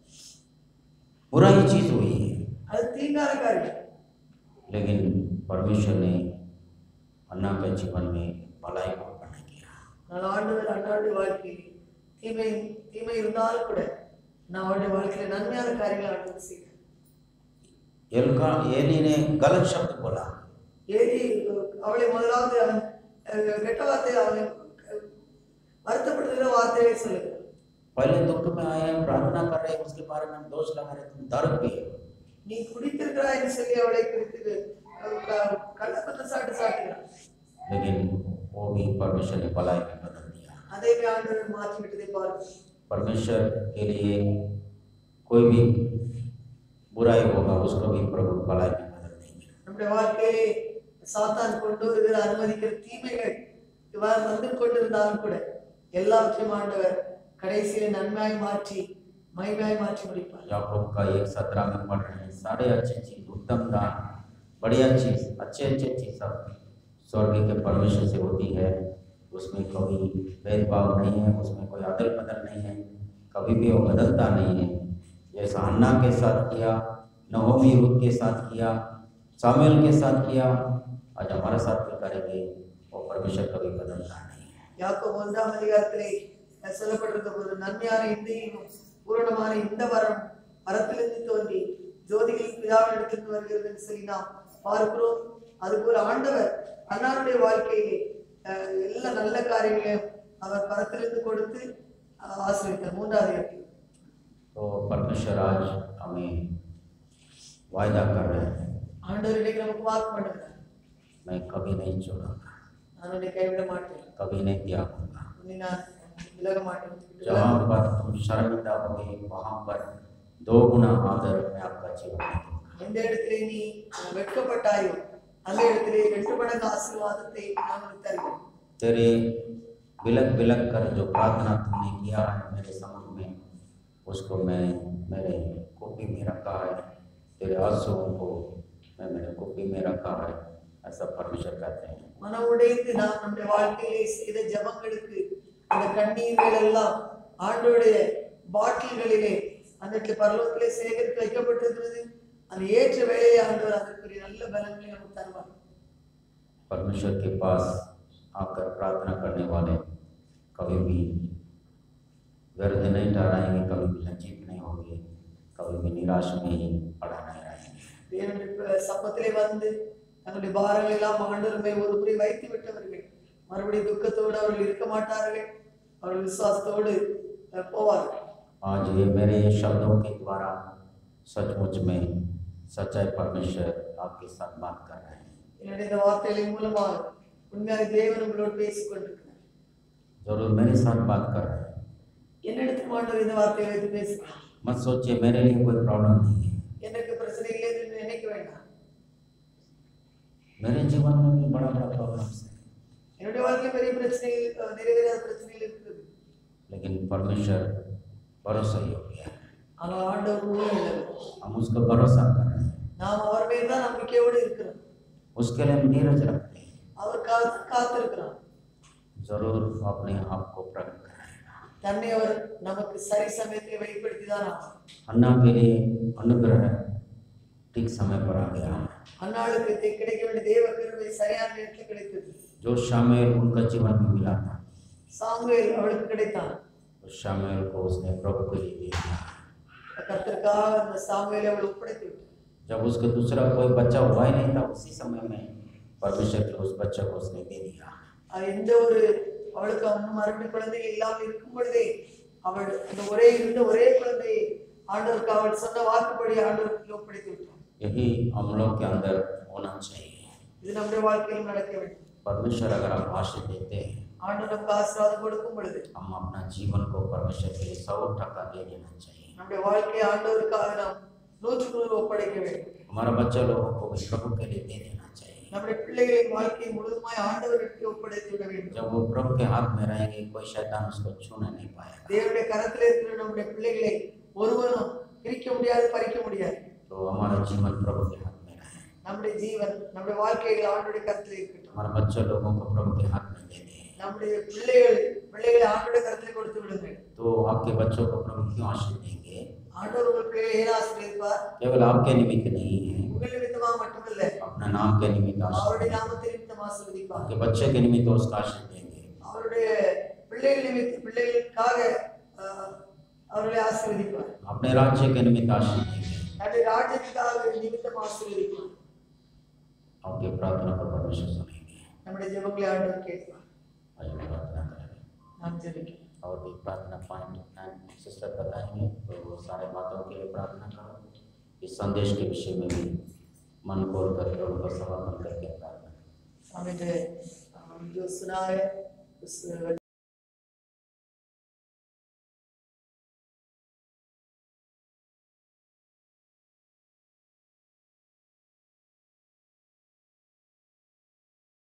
बुराई चीज हुई है அது தீங்கான காரியம் लेकिन परमेश्वर ने अन्ना के जीवन में भलाई को बना किया நான் ஆண்டவர் அன்னாருடைய வாழ்க்கையில் தீமை தீமை இருந்தாலும் கூட நான் அவருடைய வாழ்க்கையில நன்மையான காரியங்களை ஆண்டவர் செய்கிறேன் एलका एली ने गलत शब्द बोला ஏறி அவளை முதலாவது அவன் அஹ், கெட்ட வார்த்தை அவனை அஹ், வருத்தப்படுத்துகிற வார்த்தையை சொல்லுகிறார் पहले दुख में आए हैं प्रार्थना कर रहे हैं उसके बारे में हम दोष लगा रहे तुम दर्द पे हो நீ குடித்திருக்கிறாய் என்று சொல்லி அவளை குறித்து அஹ், க- கள்ளக்குற்றம் சாட்டு சாட்டுகிறான் लेकिन वो भी परमेश्वर ने भलाई में बदल दिया அதை ஆண்டவர் மாற்றி விட்டதை பாருங்கள் परमेश्वर के लिए कोई भी बुराई होगा उसको भी प्रभु भलाई में बदल देंगे நம்முடைய வாழ்க்கையிலே சாத்தான் கொண்டு வருகிற அனுமதிக்கிற தீமைகள் இவ்வாறு வந்து கொண்டிருந்தாலும் கூட எல்லாவற்றையும் ஆண்டவர் கடைசியில நன்மையாய் மாற்றி மகிமையாய் மாற்றி முடிப்பார் याकूब का एक सत्रह में पढ़ रहे हैं सारे अच्छी चीज उत्तम दान बढ़िया चीज अच्छे अच्छे चीज सब स्वर्ग के परमेश्वर से होती है उसमें कभी भेदभाव नहीं है उसमें कोई अदल बदल नहीं है कभी भी वो बदलता नहीं है जैसा अन्ना के साथ किया नहोमी रूत के साथ किया सामुएल के साथ किया आज हमारे साथ भी करेंगे वो परमेश्वर कभी बदलता नहीं है யாக்கோபு ஒன்றாம் அதிகாரத்திலே அஹ், சொல்லப்பட்டிருக்க போது நன்மையான இந்த ஈவும், பூரணமான இந்த வரம் வரத்திலிருந்து தோன்றி ஜோதிகளின் பிதாவினிடத்திலிருந்து வருகிறது என்று சொல்லி நாம் பார்க்கிறோம் அதுபோல ஆண்டவர் அன்னாருடைய வாழ்க்கையிலே அஹ், எல்லா நல்ல காரியங்களையும் அவர் பரத்திலிருந்து கொடுத்து அஹ், ஆசீர்வதித்தார் மூன்றாவது இடத்தில் तो परमेश्वर आज हमें वायदा कर रहे हैं ஆண்டவர் இன்னைக்கு நமக்கு வாக்கு பண்ணுகிறார் मैं कभी नहीं छोड़ूंगा நான் உன்னை கைவிட மாட்டேன் कभी नहीं त्यागूंगा உன்னை நான் விலக மாட்டேன் जहाँ पर तुम शर्मिंदा होगे वहाँ पर दो गुना आदर मैं आपका जीवन में दूंगा எந்த இடத்திலே நீ அஹ், வெட்கப்பட்டாயோ அந்த இடத்திலே ரெண்டு மடங்கு ஆசீர்வாதத்தை நான் உனக்கு தருகிறேன் तेरे बिलक बिलक कर जो प्रार्थना तुमने किया है मेरे समूह में उसको मैं मेरे कॉपी में रखा है तेरे आंसुओं को मैं मेरे कॉपी में रखा है ऐसा परमेश्वर कहते हैं மனம் உடைந்து நாம் நம்முடைய வாழ்க்கையிலே செய்த ஜபங்களுக்கு அந்த கண்ணீர்கள் எல்லாம் ஆண்டோடைய பாட்டில்களிலே அந்த இடத்துல பரலோகத்திலே சேகரித்து வைக்கப்பட்டிருக்கிறது அந்த ஏற்ற வேலையை ஆண்டவர் அதற்குரிய நல்ல பலன்களை நமக்கு தருவார் परमेश्वर के पास आकर प्रार्थना करने वाले कभी भी व्यर्थ नहीं ठहराएंगे कभी भी लज्जित नहीं होंगे कभी भी निराश में ही पड़ा नहीं रहेंगे தேவனுடைய ப- சமத்திலே வந்து தங்களுடைய பாரங்கள் எல்லாம் ஆண்டவர் மேல் ஒரு முறை வைத்து விட்டவர்கள் மறுபடியும் துக்கத்தோடு அவர்கள் இருக்க மாட்டார்கள் அவர்கள் விசுவாசத்தோடு அஹ், போவார்கள் आज ये मेरे शब्दों के द्वारा सचमुच में सच्चाई परमेश्वर आपके साथ बात कर रहे हैं என்னுடைய இந்த வார்த்தைகளின் மூலமாக உண்மையாக தேவன் உங்களோடு பேசிக் கொண்டிருக்கிறார் जरूर मेरे साथ बात कर रहे हैं என்னிடத்தில் ஆண்டவர் இந்த வார்த்தையை வைத்து பேசுகிறார் मत सोचिए मेरे लिए कोई प्रॉब्लम नहीं है எனக்கு பிரச்சனை இல்லை என்று நினைக்க வேண்டாம் मेरे जीवन में भी बड़ा बड़ा प्रॉब्लम्स है என்னுடைய வாழ்க்கையில் பெரிய பிரச்சனைகள் அஹ், நிறைவேறாத பிரச்சனைகள் இருக்குது लेकिन परमेश्वर भरोसा योग्य है ஆனால் ஆண்டவர் உண்மை உள்ளவர் हम उसको भरोसा कर रहे हैं நாம் அவர் மேல் தான் நம்பிக்கையோடு இருக்கிறோம் उसके लिए हम धीरज रखते हैं அவருக்காக தான் காத்திருக்கிறோம் जरूर अपने आप को प्रकट कराएगा தன்னை அவர் நமக்கு சரி சமயத்தில் வெளிப்படுத்தி தான் ஆகும் अन्ना के लिए अनुग्रह ठीक समय पर आ गया அந்நாளுக்கு தி- கிடைக்க வேண்டிய தேவ கிருபை சரியான நேரத்தில் கிடைத்தது जो शामिल उनका जीवन में मिला था சாமுவேல் அவளுக்கு கிடைத்தான் उस शामिल को उसने प्रभु के लिए दे दिया கர்த்தருக்காக அந்த சாமுவேலை அவள் ஒப்படைத்து விட்டார் जब उसका दूसरा कोई बच्चा हुआ ही नहीं था उसी समय में परमेश्वर के उस बच्चे को उसने दे दिया அது எந்த ஒரு அவளுக்கு அவன் மறுபடியும் குழந்தைகள் இல்லாமல் இருக்கும் பொழுதே அவள் அந்த ஒரே இருந்த ஒரே குழந்தையை ஆண்டவருக்கு அவள் சொன்ன வாக்குப்படி ஆண்டவருக்கு ஒப்படைத்து விட்டார் यही हम लोग के अंदर होना चाहिए இது நம்முடைய வாழ்க்கையில் நடக்க வேண்டும் परमेश्वर अगर आप आशीष देते हैं ஆண்டவர் நமக்கு ஆசீர்வாதம் கொடுக்கும் பொழுது हम अपना जीवन को परमेश्वर के लिए सौ टका दे देना चाहिए நம்முடைய வாழ்க்கையை ஆண்டவருக்காக நாம் நூற்றுக்கு நூறு ஒப்படைக்க வேண்டும் हमारा बच्चा लोगों को भी प्रभु के लिए दे देना चाहिए நம்முடைய பிள்ளைகளின் வாழ்க்கையை முழுதுமாய் ஆண்டவருக்கு ஒப்படைத்து விட வேண்டும் जब वो प्रभु के हाथ में रहेंगे कोई शैतान उसको छूने नहीं पाएगा தேவனுடைய கரத்தில் இருக்கிற நம்முடைய பிள்ளைகளை ஒருவனும் பிரிக்க முடியாது பறிக்க முடியாது तो हमारा जीवन प्रभु के हाथ में रहे நம்முடைய ஜீவன் நம்முடைய வாழ்க்கைகள் ஆண்டுடைய கரத்தில் இருக்கட்டும் हमारे बच्चे लोगों को प्रभु के हाथ में दे दें நம்முடைய பிள்ளைகள் பிள்ளைகளை ஆண்டுடைய கரத்தில் கொடுத்து விடுங்கள் तो आपके बच्चों को प्रभु क्यों आशीष देंगे ஆண்டவர் உங்கள் பிள்ளைகளை ஏன் ஆசீர்வதிப்பார் केवल आपके निमित्त नहीं है உங்கள் நிமித்தமாக மட்டுமல்ல अपने नाम के निमित्त आशीष அவருடைய देंगे। நாமத்தை நிமித்தம் ஆசீர்வதிப்பார் आपके बच्चे के निमित्त उसका आशीष देंगे அவருடைய பிள்ளைகள் நிமித்த பிள்ளைகளுக்காக ஆஹ், அவர்களை ஆசீர்வதிப்பார் अपने राज्य के निमित्त आशीष देंगे தன்னுடைய ராஜ்யத்துக்காக நிமித்தம் ஆசீர்வதிப்பார் आपकी प्रार्थना को परमेश्वर सुनेंगे நம்முடைய ஜெபங்களை ஆண்டவர் கேட்பார் आइए प्रार्थना करें நாம் ஜெபிக்கிறோம் और भी प्रार्थना पॉइंट एंड सिस्टर बताएंगे तो वो सारे बातों के लिए प्रार्थना करो इस संदेश के विषय में भी मन खोल कर प्रभु का समर्पण करके प्रार्थना हम इन्हें, हम जो सुना है उस